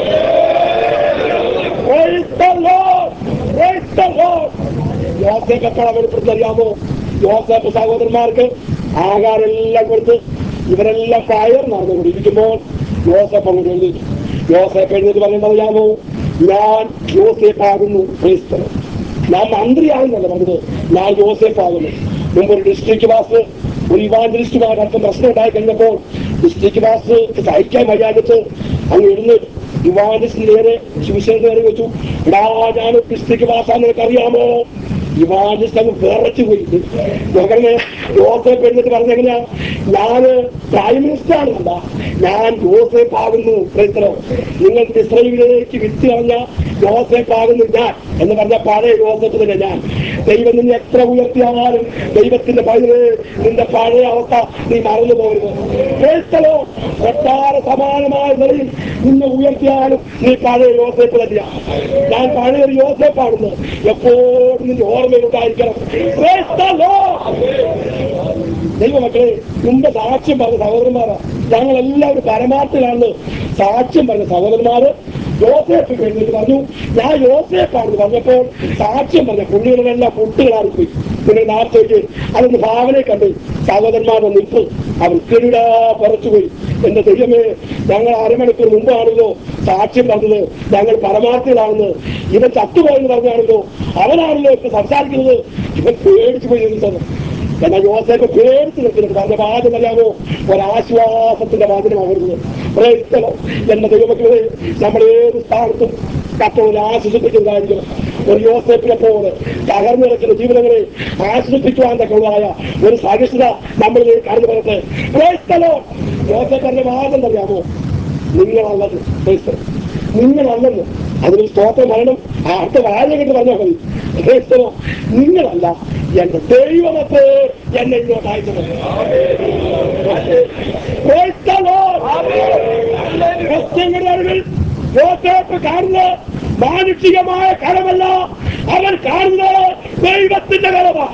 Praise the Lord! Praise the Lord! യോസേഫ് എപ്പോഴാ വെളിപ്പെടുത്തറിയാമോ യോസേഫ് സഹോദരന്മാർക്ക് ആഹാരം എല്ലാം കൊടുത്ത് ഇവരെല്ലാം ഫയർ നടന്നുകൊണ്ടിരിക്കുമ്പോൾ യോസേഫ് അങ്ങോട്ട് എഴുന്നേറ്റു യോസേഫ് എഴുന്നേറ്റ് പറയുന്നറിയാമോ ഞാൻ യോസേഫ് ആകുന്നു ക്രൈസ്തവൻ ഞാൻ മന്ത്രിയാണെന്നല്ല പറഞ്ഞത് ഞാൻ യോസേഫ് ആകുന്നു മുമ്പ് ഒരു ഡിസ്ട്രിക്ട് മാസ്റ്റർ ഒരു ഇവാഞ്ചലിസ്റ്റുമായിട്ട് അല്പം പ്രശ്നം ഉണ്ടായി കഴിഞ്ഞപ്പോൾ ഡിസ്ട്രിക്ട് മാസ്റ്റർ സഹിക്കാൻ വയ്യാഞ്ഞിട്ട് അങ്ങ് എഴുന്നേറ്റ് ഇവാഞ്ചലിസ്റ്റിന് നേരെ ശിവശേഖരൻ നേരെ വെച്ചു എടാ ഞാൻ ഡിസ്ട്രിക്ട് മാസാന്ന് നിനക്ക് അറിയാമോ ഇവാഞ്ചലിസ്റ്റ് അങ്ങ് വിറച്ചു പോയി മകനെ യോസേഫ് എന്നിട്ട് പറഞ്ഞെങ്ങനെയാ ഞാന് പ്രൈം മിനിസ്റ്റർ ആണെന്നല്ല ഞാൻ യോസേഫ് ആകുന്നു ക്രൈസ്തലോ നിങ്ങൾ ഇസ്രയേലിലേക്ക് വിറ്റ് കളഞ്ഞ യോസേഫ് ആകുന്നു ഞാൻ എന്ന് പറഞ്ഞ പഴയ യോസേഫ് തന്നെ ഞാൻ ദൈവം നിന്നെ എത്ര ഉയർത്തിയാലും ദൈവത്തിന്റെ പതിവ് നിന്റെ പഴയ അവസ്ഥ നീ മറന്നു പോകരുത് ക്രൈസ്തലോ കൊട്ടാര സമാനമായ നിലയിൽ നിന്നെ ഉയർത്തിയാലും നീ പഴയ യോസേഫ് തന്നെയാണ് ഞാൻ പഴയ ഒരു യോസേഫാണെന്ന് എപ്പോഴും നിന്റെ ഓർമ്മയിലുണ്ടായിരിക്കണം Praise the Lord. ദൈവമക്കളെ മുമ്പ് സാക്ഷ്യം പറഞ്ഞ സഹോദരന്മാരാ ഞങ്ങൾ എല്ലാവരും പരമാർത്ഥിലാണെന്ന് സാക്ഷ്യം പറഞ്ഞ സഹോദരന്മാര് യോസേഫ് എഴുന്നേറ്റ് പറഞ്ഞു ഞാൻ യോസേഫാണെന്ന് പറഞ്ഞപ്പോൾ സാക്ഷ്യം പറഞ്ഞ പുള്ളികളെല്ലാം കുട്ടികളായി പോയി നിങ്ങൾ നാളത്തേക്ക് അതൊന്ന് ഭാവനയെ കണ്ട് സഹോദരന്മാരുടെ നിൽപ്പ് അവർ കിരീടാ പറിച്ചുപോയി എന്റെ ദൈവമേ ഞങ്ങൾ അരമണിക്കൂർ മുമ്പാണല്ലോ സാക്ഷ്യം പറഞ്ഞത് ഞങ്ങൾ പരമാർത്ഥികളാണെന്ന് ഇവൻ ചത്തുപോയെന്ന് പറഞ്ഞാണല്ലോ അവനാണല്ലോ ഇപ്പൊ സംസാരിക്കുന്നത് ഇവൻ പേടിച്ചു പോയി നിന്നത് എന്നാൽ യോസേഫ് പേടിച്ച് നിൽക്കുന്നുണ്ട് പറഞ്ഞ വാദം അറിയാമോ ഒരാശ്വാസത്തിന്റെ വാദനമാകരുത് പ്രയത്നം എന്റെ ദൈവമക്കളെ നമ്മൾ ഏത് സ്ഥാനത്തും കത്തോടെ ആശ്വസിപ്പിക്കുന്നതായിരിക്കണം ഒരു യോസേഫിനെ പോലെ തകർന്നു കിടക്കുന്ന ജീവിതങ്ങളെ ആശ്വസിപ്പിക്കുവാൻ തക്കതായ ഒരു സഹിഷ്ണുത നമ്മളിലേക്ക് കടന്നു വരട്ടെ പ്രയത്നോ യോസേഫ് പറഞ്ഞ വാദം അറിയാമോ നിങ്ങളല്ലെന്ന് ക്രൈസ്തവൻ നിങ്ങളല്ലെന്ന് അതിനൊരു സ്തോത്രം പറയണം ആ അടുത്ത വാഴ കണ്ട് പറഞ്ഞാൽ മതി ക്രൈസ്തവോ നിങ്ങളല്ല എന്റെ ദൈവമത്തെ എന്നെ ഇങ്ങോട്ട് അയച്ചത് Praise the Lord. ക്രിസ്ത്യങ്ങളുടെ അറിവിൽ യോസേഫ് കാണുന്നത് മാനുഷികമായ കരമല്ല അവൻ കാണുന്നത് ദൈവത്തിന്റെ കരമാണ്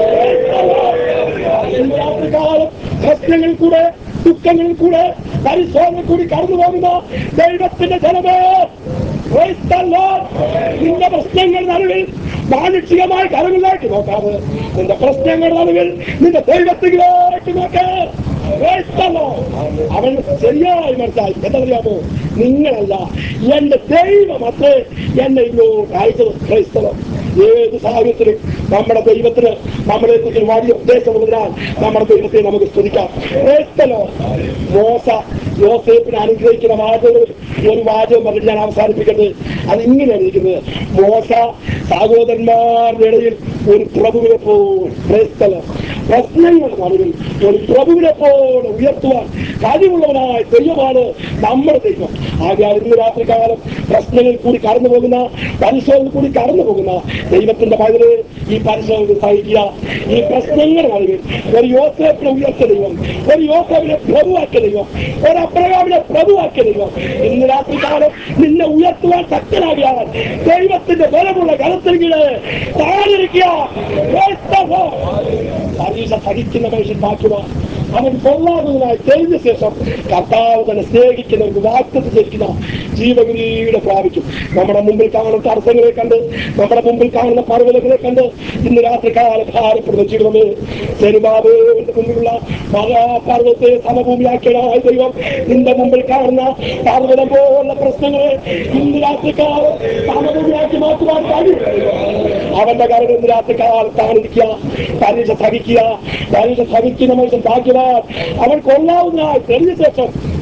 രാത്രികാലം പ്രശ്നങ്ങളിൽ കൂടെ ദുഃഖങ്ങളിൽ കൂടെ പരിശോധന കൂടി കടന്നു പോകുന്ന ദൈവത്തിന്റെ ജനമേ Praise the Lord. നിന്റെ പ്രശ്നങ്ങളുടെ നടുവിൽ മാനുഷികമായ കരങ്ങളിലേക്ക് നോക്കാതെ നിന്റെ പ്രശ്നങ്ങളുടെ നടുവിൽ നിന്റെ ദൈവത്തിലേക്ക് നോക്ക് Praise the Lord. അവൻ ശരിയായി മനസ്സിലായി എന്തറിയാമോ നിങ്ങളല്ല എന്റെ ദൈവം അത്രേ എന്നെ ഇങ്ങോട്ട് അയച്ചത് ക്രൈസ്തവം ഏത് സാഹചര്യത്തിലും നമ്മുടെ ദൈവത്തിന് നമ്മളെ കുറിച്ച് വലിയ ഉദ്ദേശമുള്ളതിനാൽ നമ്മുടെ ദൈവത്തെ നമുക്ക് സ്തുതിക്കാം ക്രൈസ്തലോ മോശ യോസേപ്പിനെ അനുഗ്രഹിക്കുന്ന വാചകങ്ങൾ ഒരു വാചകം പറഞ്ഞിട്ട് ഞാൻ അവസാനിപ്പിക്കുന്നത് അത് ഇങ്ങനെയാണ് ഇരിക്കുന്നത് മോശ സഹോദരന്മാരുടെ ഇടയിൽ ഒരു പ്രഭുവിനെ പോലെ ക്രൈസ്തലോ പ്രശ്നങ്ങളുടെ നടുവിൽ ഒരു പ്രഭുവിനെ പോലെ ഉയർത്തുവാൻ കഴിവുള്ളവനായ ദൈവമാണ് നമ്മുടെ ദൈവം ആകയാൽ ഇന്ന് രാത്രികാലം പ്രശ്നങ്ങളിൽ കൂടി കടന്നു പോകുന്ന പരിശോധന കൂടി കടന്നു പോകുന്ന ദൈവത്തിന്റെ പതിവ് ഈ പരിശോധന സഹിക്കുക ഈ പ്രശ്നങ്ങളുടെ നടുവിൽ ഒരു യോസേപ്പിനെ ഉയർത്തിയ ദൈവം ഒരു യോസേപ്പിനെ പ്രഭുവാക്കിയ ദൈവം ഒരു അബ്രഹാമിനെ പ്രഭുവാക്കിയ ദൈവം ഇന്ന് രാത്രികാലം നിന്നെ ഉയർത്തുവാൻ ശക്തനാകിയാൽ ദൈവത്തിന്റെ ബലമുള്ള കലത്തിന് കീഴ് താഴെയിരിക്കുക Praise the Lord. പരീക്ഷ സഹിക്കുന്ന മനുഷ്യൻ ഭാഗ്യവാൻ അവൻ കൊള്ളാകുന്നതിനായി തെളിഞ്ഞ ശേഷം കർത്താവ് തന്നെ സ്നേഹിക്കുന്നവർക്ക് വാക്തത്വം ചെയ്യിക്കുന്ന ജീവഗിരിയുടെ പ്രാപിക്കും നമ്മുടെ മുമ്പിൽ കാണുന്ന തടസ്സങ്ങളെ കണ്ട് നമ്മുടെ മുമ്പിൽ കാണുന്ന പർവ്വതങ്ങളെ കണ്ട് ഇന്ന് രാത്രി കാല ഭാരപ്പെടുന്ന ജീവിതമേ ചെരുബാബുവിന്റെ മുമ്പിലുള്ള മഹാപർവ്വത്തെ സമഭൂമിയാക്കിയതായ ദൈവം നിന്റെ മുമ്പിൽ കാണുന്ന പർവ്വതം പോലുള്ള പ്രശ്നങ്ങളെ ഇന്ന് രാത്രി കാലം സമഭൂമിയാക്കി മാറ്റുവാൻ കഴിയും അവന്റെ കാര്യം ഇന്ന് രാത്രി കാലത്താണിരിക്കുക പരീക്ഷ സഹിക്കുക പരീക്ഷ സഹിക്കുന്ന മനുഷ്യൻ ഭാഗ്യവാൻ അവൻ കൊള്ളാവുന്നതായി തെളിഞ്ഞ ശേഷം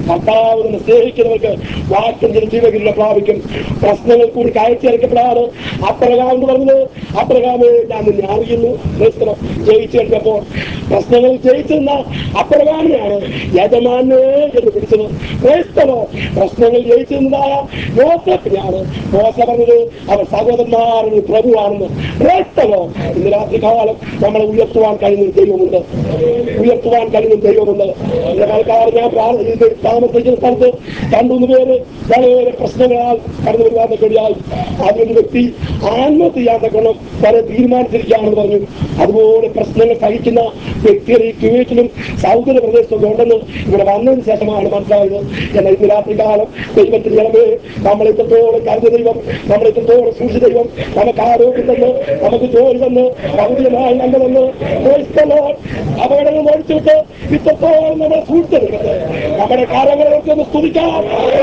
കർത്താവ് തന്നെ സ്നേഹിക്കുന്നവർക്ക് വാക്കിന്റെ ജീവകില്ല പ്രാപിക്കും പ്രശ്നങ്ങൾ കൂടി കയറ്റിറക്കപ്പെടാറ് അപ്രകാം എന്ന് പറഞ്ഞത് അപ്രകാമേ ഞാൻ നിന്നെ അറിയുന്നു ക്രൈസ്തവം ജയിച്ചു കഴിഞ്ഞപ്പോൾ പ്രശ്നങ്ങൾ ജയിച്ചെന്ന അപ്രകാമിനെയാണ് യജമാനെ എന്ന് പിടിച്ചത് ക്രൈസ്തവോ പ്രശ്നങ്ങൾ ജയിച്ചെന്നതായ യോസഫിനെയാണ് മോശ പറഞ്ഞത് അവർ സഹോദരന്മാരുടെ പ്രഭുവാണെന്ന് ക്രൈസ്തവോ ഇന്ന് രാത്രി കാലം നമ്മളെ ഉയർത്തുവാൻ കഴിയുന്ന ഒരു ദൈവമുണ്ട് ഉയർത്തുവാൻ കഴിയുന്ന ഒരു ദൈവമുണ്ട് ഇന്ന് ആൾക്കാർ ഞാൻ പ്രാർത്ഥ- ഇത് താമസിക്കുന്ന സ്ഥലത്ത് രണ്ടുമൂന്ന് പേര് വളരെ പ്രശ്നങ്ങളാൽ കടന്നു വരുവാൻ കഴിയായി അതിലൊരു വ്യക്തി ആത്മഹത്യ ചെയ്യാത്ത ഗുണം വരെ തീരുമാനിച്ചിരിക്കുകയാണെന്ന് പറഞ്ഞു അതുപോലെ പ്രശ്നങ്ങൾ സഹിക്കുന്ന വ്യക്തികൾ ഈ കുവൈറ്റിലും സൗദി പ്രദേശത്തൊക്കെ ഉണ്ടെന്ന് ഇവിടെ വന്നതിന് ശേഷമാണ് മനസ്സിലായത് എന്നാൽ ഇന്ന് രാത്രി കാലം ദൈവത്തിന് ഇളമേ നമ്മൾ ഇത്രത്തോളം കരുത ദൈവം നമ്മൾ ഇത്രത്തോളം സൂക്ഷിച്ച ദൈവം നമുക്ക് ആരോഗ്യം തന്ന് നമുക്ക് ജോലി തന്ന് ഭൗതികമായി നല്ല തന്ന് ക്രൈസ്തവോ അപകടങ്ങൾ ഒഴിച്ചിട്ട് ഇത്രത്തോളം നമ്മളെ സൂക്ഷിച്ചെടുക്കട്ടെ നമ്മുടെ കാര്യങ്ങളൊക്കെ ഒന്ന് സ്തുതിക്കാം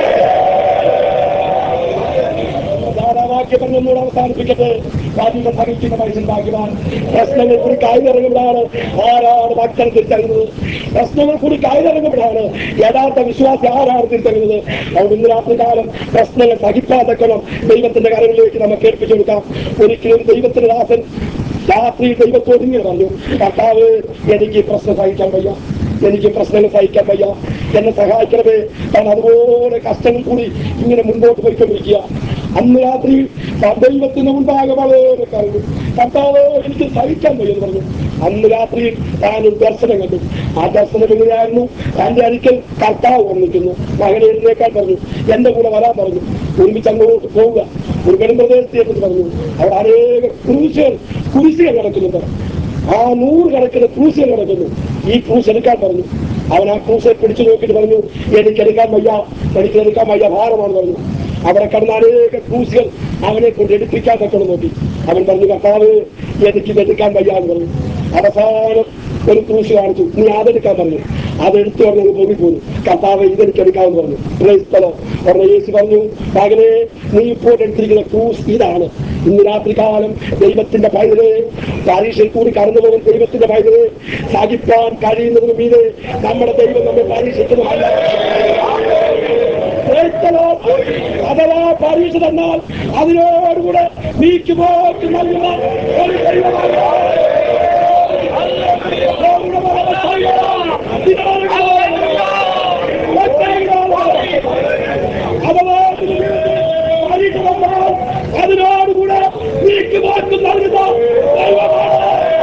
ധാരാവാക്യം പറഞ്ഞൊന്നുകൂടെ അവസാനിപ്പിക്കട്ടെ ഭാഗ്യം സഹിക്കുന്ന മനുഷ്യൻ ഭാഗ്യവാൻ പ്രശ്നങ്ങൾ കൂടി കായിലിറങ്ങുമ്പോഴാണ് ആരാണ് ഭക്തൻ തിരിച്ചറിയുന്നത് പ്രശ്നങ്ങൾ കൂടി കായിലിറങ്ങുമ്പോഴാണ് യഥാർത്ഥ വിശ്വാസി ആരാണ് തിരിച്ചറിയുന്നത് അതുകൊണ്ട് ഇന്ന് രാത്രി കാലം പ്രശ്നങ്ങൾ സഹിക്കാതെക്കണം ദൈവത്തിന്റെ കരങ്ങളിലേക്ക് നമുക്ക് ഏൽപ്പിച്ചു കൊടുക്കാം ഒരിക്കലും ദൈവത്തിന്റെ ദാസൻ രാത്രി ദൈവത്തോട് ഇങ്ങനെ പറഞ്ഞു കർത്താവ് എനിക്ക് ഈ പ്രശ്നം സഹിക്കാൻ വയ്യ എനിക്ക് പ്രശ്നങ്ങൾ സഹിക്കാൻ വയ്യ എന്നെ സഹായിക്കണമേ കാരണം അതുപോലെ കഷ്ടങ്ങൾ കൂടി ഇങ്ങനെ മുൻപോട്ട് പോയിക്കൊണ്ടിരിക്കുക അന്ന് രാത്രി ദൈവത്തിന് മുൻപാകെ വളരെ കരഞ്ഞു കർത്താവ് എനിക്ക് സഹിക്കാൻ വയ്യെന്ന് പറഞ്ഞു അന്ന് രാത്രി താൻ ഒരു ദർശനം കണ്ടു ആ ദർശനം എങ്ങനെയായിരുന്നു തന്റെ അരിക്കൽ കർത്താവ് വന്നിരിക്കുന്നു മകനെ എഴുന്നേക്കാൻ പറഞ്ഞു എന്റെ കൂടെ വരാൻ പറഞ്ഞു ഒരുമിച്ച് അങ്ങോട്ട് പോവുക ഒരു വെടുംപ്രദേശത്ത് എന്ന് പറഞ്ഞു അവിടെ അനേക ക്രൂശുകൾ കുരിശുകൾ നടക്കുന്നുണ്ട് ആ നൂറ് കണക്കിന് ക്രൂശുകൾ നടക്കുന്നു ഈ ക്രൂശ് എടുക്കാൻ പറഞ്ഞു അവൻ ആ ക്രൂശെ പിടിച്ചു നോക്കിയിട്ട് പറഞ്ഞു എനിക്ക് എടുക്കാൻ വയ്യ എനിക്ക് എടുക്കാൻ വയ്യ ഭാരമാണ് പറഞ്ഞു അവിടെ കിടന്ന അനേക ക്രൂശുകൾ അവനെ കൊണ്ട് എടുപ്പിക്കാൻ തക്കണം നോക്കി അവൻ പറഞ്ഞു കർത്താവ് എനിക്ക് ഇത് എടുക്കാൻ വയ്യ എന്ന് പറഞ്ഞു അവസാനം ഒരു ക്രൂശ് കാണിച്ചു നീ അതെടുക്കാൻ പറഞ്ഞു അതെടുത്ത് പറഞ്ഞു പൊങ്ങിപ്പോന്നു കർത്താവ് ഇതെനിക്ക് എടുക്കാമെന്ന് പറഞ്ഞു ക്രൈസ്തലം ഉടനെ യേശു പറഞ്ഞു മകനെ നീ ഇപ്പോൾ എടുത്തിരിക്കുന്ന ക്രൂസ് ഇതാണ് ഇന്ന് രാത്രി കാലം ദൈവത്തിന്റെ പൈതലെ പരീക്ഷയിൽ കൂടി കടന്നു പോകുന്ന ദൈവത്തിന്റെ പൈതലെ സഹിപ്പാൻ കഴിയുന്നതിന് മീതെ നമ്മുടെ ദൈവം നമ്മെ പരീക്ഷിക്കുന്നതല്ല ക്രൈസ്തലോ അഥവാ പരീക്ഷ തന്നാൽ അതിനോടുകൂടെ നീക്കുപോക്ക് നൽകുന്ന ഒരു ദൈവമാണ് അഥവാ പരീക്ഷ തന്നാൽ അതിനോടുകൂടെ നീക്കുപോക്ക് നൽകുന്ന ദൈവമാണ്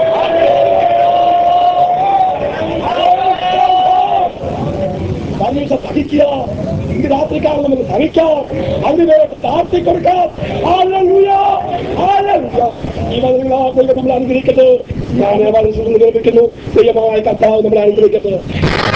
പരീക്ഷ സഹിക്കുക ഇന്ന് രാത്രിക്കാലം നമുക്ക് സഹിക്കാം അതിനുവേണ്ടി പ്രാർത്ഥിക്കൊടുക്കാം ഹല്ലേലൂയ, ഹല്ലേലൂയ. ഈ വചനങ്ങളാൽ ദൈവം നമ്മളെ അനുഗ്രഹിക്കട്ടെ ഞാൻ വളരെ സുഖം നിർമ്മിക്കുന്നു ദൈവമായ കർത്താവ് നമ്മളെ അനുഗ്രഹിക്കട്ടെ